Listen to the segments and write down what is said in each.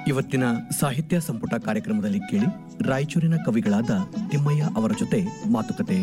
ಇವತ್ತಿನ ಸಾಹಿತ್ಯ ಸಂಪುಟ ಕಾರ್ಯಕ್ರಮದಲ್ಲಿ ಕೇಳಿ ರಾಯಚೂರಿನ ಕವಿಗಳಾದ ತಿಮ್ಮಯ್ಯ ಅವರ ಜೊತೆ ಮಾತುಕತೆ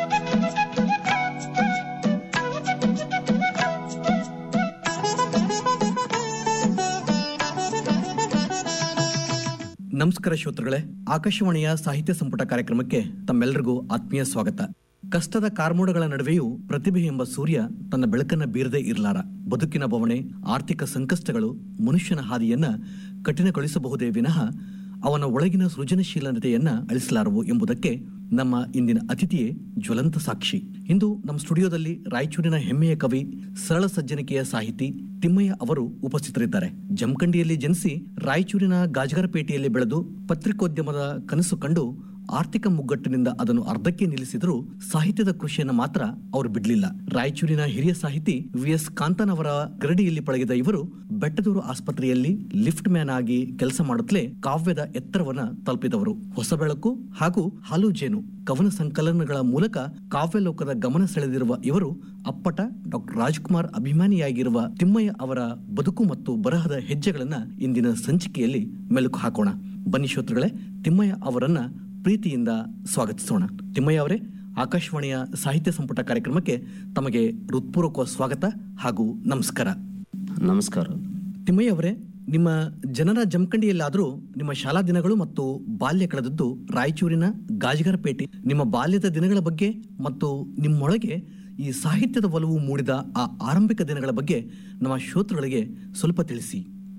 ನಮಸ್ಕಾರ ಶ್ರೋತೃಗಳೇ ಆಕಾಶವಾಣಿಯ ಸಾಹಿತ್ಯ ಸಂಪುಟ ಕಾರ್ಯಕ್ರಮಕ್ಕೆ ತಮ್ಮೆಲ್ಲರಿಗೂ ಆತ್ಮೀಯ ಸ್ವಾಗತ ಕಷ್ಟದ ಕಾರ್ಮೋಡಗಳ ನಡುವೆಯೂ ಪ್ರತಿಭೆ ಎಂಬ ಸೂರ್ಯ ತನ್ನ ಬೆಳಕನ್ನ ಬೀರದೇ ಇರಲಾರ ಬದುಕಿನ ಬವಣೆ ಆರ್ಥಿಕ ಸಂಕಷ್ಟಗಳು ಮನುಷ್ಯನ ಹಾದಿಯನ್ನ ಕಠಿಣಗೊಳಿಸಬಹುದೇ ವಿನಃ ಅವನ ಒಳಗಿನ ಸೃಜನಶೀಲತೆಯನ್ನ ಅಳಿಸಲಾರವು ಎಂಬುದಕ್ಕೆ ನಮ್ಮ ಇಂದಿನ ಅತಿಥಿಯೇ ಜ್ವಲಂತ ಸಾಕ್ಷಿ ಇಂದು ನಮ್ಮ ಸ್ಟುಡಿಯೋದಲ್ಲಿ ರಾಯಚೂರಿನ ಹೆಮ್ಮೆಯ ಕವಿ ಸರಳ ಸಜ್ಜನಿಕೆಯ ಸಾಹಿತಿ ತಿಮ್ಮಯ್ಯ ಅವರು ಉಪಸ್ಥಿತರಿದ್ದಾರೆ ಜಮಖಂಡಿಯಲ್ಲಿ ಜನಿಸಿ ರಾಯಚೂರಿನ ಗಾಜಗರಪೇಟೆಯಲ್ಲಿ ಬೆಳೆದು ಪತ್ರಿಕೋದ್ಯಮದ ಕನಸು ಕಂಡು ಆರ್ಥಿಕ ಮುಗ್ಗಟ್ಟಿನಿಂದ ಅದನ್ನು ಅರ್ಧಕ್ಕೆ ನಿಲ್ಲಿಸಿದರೂ ಸಾಹಿತ್ಯದ ಕೃಷಿಯನ್ನ ಮಾತ್ರ ಅವರು ಬಿಡಲಿಲ್ಲ ರಾಯಚೂರಿನ ಹಿರಿಯ ಸಾಹಿತಿ ವಿ ಎಸ್ ಕಾಂತನ್ ಅವರ ಗರಡಿಯಲ್ಲಿ ಪಳಗಿದ ಇವರು ಬೆಟ್ಟದೂರು ಆಸ್ಪತ್ರೆಯಲ್ಲಿ ಲಿಫ್ಟ್ ಮ್ಯಾನ್ ಆಗಿ ಕೆಲಸ ಮಾಡುತ್ತಲೇ ಕಾವ್ಯದ ಎತ್ತರವನ್ನ ತಲುಪಿದವರು ಹೊಸ ಬೆಳಕು ಹಾಗೂ ಹಾಲು ಜೇನು ಕವನ ಸಂಕಲನಗಳ ಮೂಲಕ ಕಾವ್ಯಲೋಕದ ಗಮನ ಸೆಳೆದಿರುವ ಇವರು ಅಪ್ಪಟ ಡಾಕ್ಟರ್ ರಾಜ್ಕುಮಾರ್ ಅಭಿಮಾನಿಯಾಗಿರುವ ತಿಮ್ಮಯ್ಯ ಅವರ ಬದುಕು ಮತ್ತು ಬರಹದ ಹೆಜ್ಜೆಗಳನ್ನ ಇಂದಿನ ಸಂಚಿಕೆಯಲ್ಲಿ ಮೆಲುಕು ಹಾಕೋಣ ಬನ್ನಿ ಶ್ರೋತೃಗಳೇ ತಿಮ್ಮಯ್ಯ ಅವರನ್ನ ಪ್ರೀತಿಯಿಂದ ಸ್ವಾಗತಿಸೋಣ ತಿಮ್ಮಯ್ಯ ಅವರೇ ಆಕಾಶವಾಣಿಯ ಸಾಹಿತ್ಯ ಸಂಪುಟ ಕಾರ್ಯಕ್ರಮಕ್ಕೆ ತಮಗೆ ಹೃತ್ಪೂರ್ವಕ ಸ್ವಾಗತ ಹಾಗೂ ನಮಸ್ಕಾರ ನಮಸ್ಕಾರ ತಿಮ್ಮಯ್ಯ ಅವರೇ ನಿಮ್ಮ ಜನರ ಜಮಖಂಡಿಯಲ್ಲಾದರೂ ನಿಮ್ಮ ಶಾಲಾ ದಿನಗಳು ಮತ್ತು ಬಾಲ್ಯ ಕಳೆದದ್ದು ರಾಯಚೂರಿನ ಗಾಜಗರಪೇಟೆ ನಿಮ್ಮ ಬಾಲ್ಯದ ದಿನಗಳ ಬಗ್ಗೆ ಮತ್ತು ನಿಮ್ಮೊಳಗೆ ಈ ಸಾಹಿತ್ಯದ ಒಲವು ಮೂಡಿದ ಆ ಆರಂಭಿಕ ದಿನಗಳ ಬಗ್ಗೆ ನಮ್ಮ ಶ್ರೋತೃಗಳಿಗೆ ಸ್ವಲ್ಪ ತಿಳಿಸಿ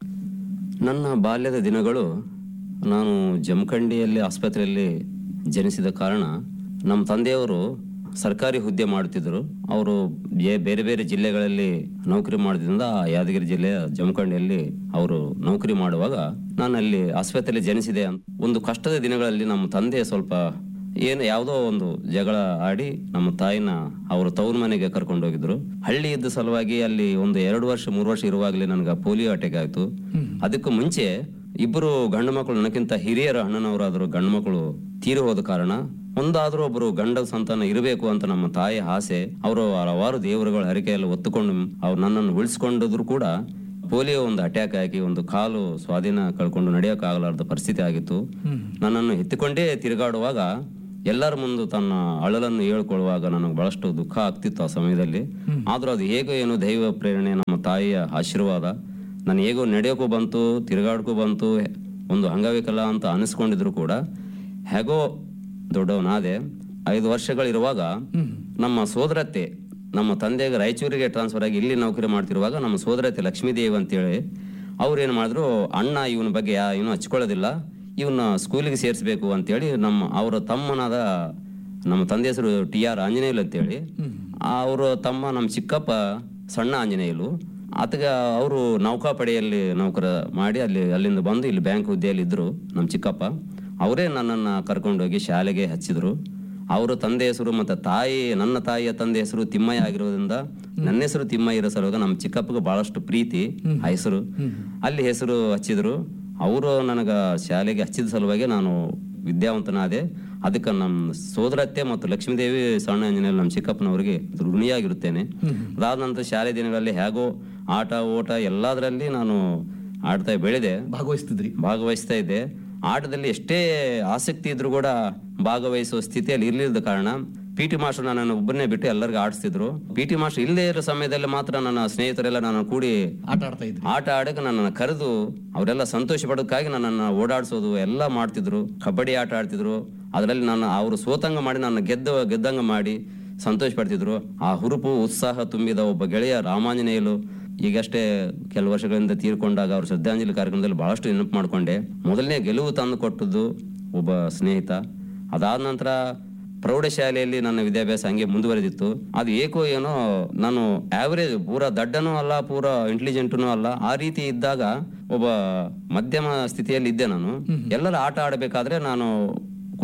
ನನ್ನ ಬಾಲ್ಯದ ದಿನಗಳು ನಾನು ಜಮಖಂಡಿಯಲ್ಲಿ ಆಸ್ಪತ್ರೆಯಲ್ಲಿ ಜನಿಸಿದ ಕಾರಣ ನಮ್ಮ ತಂದೆಯವರು ಸರ್ಕಾರಿ ಹುದ್ದೆ ಮಾಡುತ್ತಿದ್ದರು ಅವರು ಬೇ- ಬೇರೆ ಬೇರೆ ಜಿಲ್ಲೆಗಳಲ್ಲಿ ನೌಕರಿ ಮಾಡೋದ್ರಿಂದ ಆ ಯಾದಗಿರಿ ಜಿಲ್ಲೆಯ ಜಮಖಂಡಿಯಲ್ಲಿ ಅವರು ನೌಕರಿ ಮಾಡುವಾಗ ನಾನು ಅಲ್ಲಿ ಆಸ್ಪತ್ರೆಯಲ್ಲಿ ಜನಿಸಿದೆ ಅಂತ ಒಂದು ಕಷ್ಟದ ದಿನಗಳಲ್ಲಿ ನಮ್ಮ ತಂದೆ ಸ್ವಲ್ಪ ಏನು ಯಾವುದೋ ಒಂದು ಜಗಳ ಆಡಿ ನಮ್ಮ ತಾಯಿನ ಅವರು ತವ್ರ ಮನೆಗೆ ಕರ್ಕೊಂಡು ಹೋಗಿದ್ರು ಹಳ್ಳಿ ಇದ್ದ ಸಲುವಾಗಿ ಅಲ್ಲಿ ಒಂದು ಎರಡು ವರ್ಷ ಮೂರು ವರ್ಷ ಇರುವಾಗಲೇ ನನಗೆ ಪೋಲಿಯೋ ಅಟ್ಯಾಕ್ ಆಯಿತು ಅದಕ್ಕೂ ಮುಂಚೆ ಇಬ್ಬರು ಗಂಡು ಮಕ್ಕಳು ನನಗಿಂತ ಹಿರಿಯರ ಅಣ್ಣನವರಾದರು ಗಂಡು ಮಕ್ಕಳು ತೀರಿ ಹೋದ ಕಾರಣ ಒಂದಾದ್ರೂ ಒಬ್ಬರು ಗಂಡ ಸಂತಾನ ಇರಬೇಕು ಅಂತ ನಮ್ಮ ತಾಯಿ ಆಸೆ ಅವರು ಹಲವಾರು ದೇವರುಗಳ ಹರಿಕೆಯಲ್ಲಿ ಒತ್ತುಕೊಂಡು ಅವ್ರು ನನ್ನನ್ನು ಉಳಿಸ್ಕೊಂಡಿದ್ರು ಕೂಡ ಪೋಲಿಯೋ ಒಂದು ಅಟ್ಯಾಕ್ ಆಗಿ ಒಂದು ಕಾಲು ಸ್ವಾಧೀನ ಕಳ್ಕೊಂಡು ನಡೆಯೋಕ್ಕಾಗಲಾರ್ದ ಪರಿಸ್ಥಿತಿ ಆಗಿತ್ತು ನನ್ನನ್ನು ಎತ್ತಿಕೊಂಡೇ ತಿರುಗಾಡುವಾಗ ಎಲ್ಲರ ಮುಂದೆ ತನ್ನ ಅಳಲನ್ನು ಹೇಳ್ಕೊಳ್ಳುವಾಗ ನನಗೆ ಬಹಳಷ್ಟು ದುಃಖ ಆಗ್ತಿತ್ತು ಆ ಸಮಯದಲ್ಲಿ ಆದ್ರೂ ಅದು ಹೇಗೋ ಏನೋ ದೈವ ಪ್ರೇರಣೆ ನಮ್ಮ ತಾಯಿಯ ಆಶೀರ್ವಾದ ನಾನು ಹೇಗೋ ನಡೆಯೋಕ್ಕೂ ಬಂತು ತಿರುಗಾಡಕ್ಕೂ ಬಂತು ಒಂದು ಅಂಗವಿಕಲ ಅಂತ ಅನಿಸ್ಕೊಂಡಿದ್ರು ಕೂಡ ಹೇಗೋ ದೊಡ್ಡವನಾದೆ ಐದು ವರ್ಷಗಳಿರುವಾಗ ನಮ್ಮ ಸೋದರತ್ತೆ ನಮ್ಮ ತಂದೆಗೆ ರಾಯಚೂರಿಗೆ ಟ್ರಾನ್ಸ್ಫರ್ ಆಗಿ ಇಲ್ಲಿ ನೌಕರಿ ಮಾಡ್ತಿರುವಾಗ ನಮ್ಮ ಸೋದರತ್ತೆ ಲಕ್ಷ್ಮೀದೇವಿ ಅಂತೇಳಿ ಅವ್ರು ಏನು ಮಾಡಿದ್ರು ಅಣ್ಣ ಇವನ ಬಗ್ಗೆ ಯಾ ಇವನು ಹಚ್ಕೊಳ್ಳೋದಿಲ್ಲ ಇವನ್ನ ಸ್ಕೂಲಿಗೆ ಸೇರಿಸ್ಬೇಕು ಅಂತೇಳಿ ನಮ್ಮ ಅವರ ತಮ್ಮನಾದ ನಮ್ಮ ತಂದೆ ಹೆಸರು ಟಿ ಆರ್ ಆಂಜನೇಯಲು ಅಂತೇಳಿ ಅವರು ತಮ್ಮ ನಮ್ಮ ಚಿಕ್ಕಪ್ಪ ಸಣ್ಣ ಆಂಜನೇಯಲು ಆತಗ ಅವರು ನೌಕಾಪಡೆಯಲ್ಲಿ ನೌಕರ ಮಾಡಿ ಅಲ್ಲಿ ಅಲ್ಲಿಂದ ಬಂದು ಇಲ್ಲಿ ಬ್ಯಾಂಕ್ ಹುದ್ದೆಯಲ್ಲಿ ಇದ್ರು ನಮ್ಮ ಚಿಕ್ಕಪ್ಪ ಅವರೇ ನನ್ನನ್ನು ಕರ್ಕೊಂಡೋಗಿ ಶಾಲೆಗೆ ಹಚ್ಚಿದ್ರು ಅವರ ತಂದೆ ಹೆಸರು ಮತ್ತು ತಾಯಿ ನನ್ನ ತಾಯಿಯ ತಂದೆ ಹೆಸರು ತಿಮ್ಮಯ್ಯ ಆಗಿರೋದ್ರಿಂದ ನನ್ನ ಹೆಸರು ತಿಮ್ಮಯ್ಯ ಇರೋ ಸಲುವಾಗ ನಮ್ಮ ಚಿಕ್ಕಪ್ಪಗೆ ಬಹಳಷ್ಟು ಪ್ರೀತಿ ಆ ಹೆಸರು ಅಲ್ಲಿ ಹೆಸರು ಹಚ್ಚಿದ್ರು ಅವರು ನನಗ ಶಾಲೆಗೆ ಹಚ್ಚಿದ ಸಲುವಾಗಿ ನಾನು ವಿದ್ಯಾವಂತನಾದೆ ಅದಕ್ಕೆ ನಮ್ಮ ಸೋದರತ್ತೆ ಮತ್ತು ಲಕ್ಷ್ಮೀದೇವಿ ಸಣ್ಣ ಆಂಜನೇಯ ನಮ್ಮ ಚಿಕ್ಕಪ್ಪನವರಿಗೆ ಋಣಿಯಾಗಿರುತ್ತೇನೆ ಅದಾದ ನಂತರ ಶಾಲೆ ದಿನಗಳಲ್ಲಿ ಹೇಗೋ ಆಟ ಓಟ ಎಲ್ಲದರಲ್ಲಿ ನಾನು ಆಡ್ತಾ ಬೆಳೆದೆ ಭಾಗವಹಿಸ್ತಿದ್ರಿ ಭಾಗವಹಿಸ್ತಾ ಇದ್ದೆ ಆಟದಲ್ಲಿ ಎಷ್ಟೇ ಆಸಕ್ತಿ ಇದ್ರೂ ಕೂಡ ಭಾಗವಹಿಸುವ ಸ್ಥಿತಿಯಲ್ಲಿ ಇರ್ಲಿಲ್ಲದ ಕಾರಣ ಪಿ ಟಿ ಮಾಸ್ಟರ್ ನನ್ನನ್ನು ಒಬ್ಬನೇ ಬಿಟ್ಟು ಎಲ್ಲರಿಗೂ ಆಡಿಸ್ತಿದ್ರು ಪಿ ಟಿ ಮಾಸ್ಟರ್ ಇಲ್ಲದೆ ಇರೋ ಸಮಯದಲ್ಲಿ ಮಾತ್ರ ನನ್ನ ಸ್ನೇಹಿತರೆಲ್ಲ ನಾನು ಕೂಡಿ ಆಟ ಆಡ್ತಾ ಇದ್ರಿ ಆಟ ಆಡಕ್ಕೆ ನನ್ನನ್ನು ಕರೆದು ಅವರೆಲ್ಲ ಸಂತೋಷ ಪಡೋದಕ್ಕಾಗಿ ನನ್ನನ್ನು ಓಡಾಡಿಸೋದು ಎಲ್ಲ ಮಾಡ್ತಿದ್ರು ಕಬಡ್ಡಿ ಆಟ ಆಡ್ತಿದ್ರು ಅದರಲ್ಲಿ ನಾನು ಅವರು ಸೋತಂಗ ಮಾಡಿ ನನ್ನ ಗೆದ್ದ ಗೆದ್ದಂಗ ಮಾಡಿ ಸಂತೋಷ ಪಡ್ತಿದ್ರು ಆ ಹುರುಪು ಉತ್ಸಾಹ ತುಂಬಿದ ಒಬ್ಬ ಗೆಳೆಯ ರಾಮಾಂಜನೇಯಲು ಈಗಷ್ಟೇ ಕೆಲವು ವರ್ಷಗಳಿಂದ ತೀರ್ಕೊಂಡಾಗ ಅವ್ರ ಶ್ರದ್ಧಾಂಜಲಿ ಕಾರ್ಯಕ್ರಮದಲ್ಲಿ ಬಹಳಷ್ಟು ನೆನಪು ಮಾಡಿಕೊಂಡೆ ಮೊದಲನೇ ಗೆಲುವು ತಂದು ಕೊಟ್ಟದ್ದು ಒಬ್ಬ ಸ್ನೇಹಿತ ಅದಾದ ನಂತರ ಪ್ರೌಢಶಾಲೆಯಲ್ಲಿ ನನ್ನ ವಿದ್ಯಾಭ್ಯಾಸ ಹಂಗೆ ಮುಂದುವರೆದಿತ್ತು ಅದು ಏಕೋ ಏನೋ ನಾನು ಆವರೇಜ್ ಪೂರಾ ದಡ್ಡನೂ ಅಲ್ಲ ಪೂರಾ ಇಂಟೆಲಿಜೆಂಟೂ ಅಲ್ಲ ಆ ರೀತಿ ಇದ್ದಾಗ ಒಬ್ಬ ಮಧ್ಯಮ ಸ್ಥಿತಿಯಲ್ಲಿ ಇದ್ದೆ ನಾನು ಎಲ್ಲರ ಆಟ ಆಡಬೇಕಾದ್ರೆ ನಾನು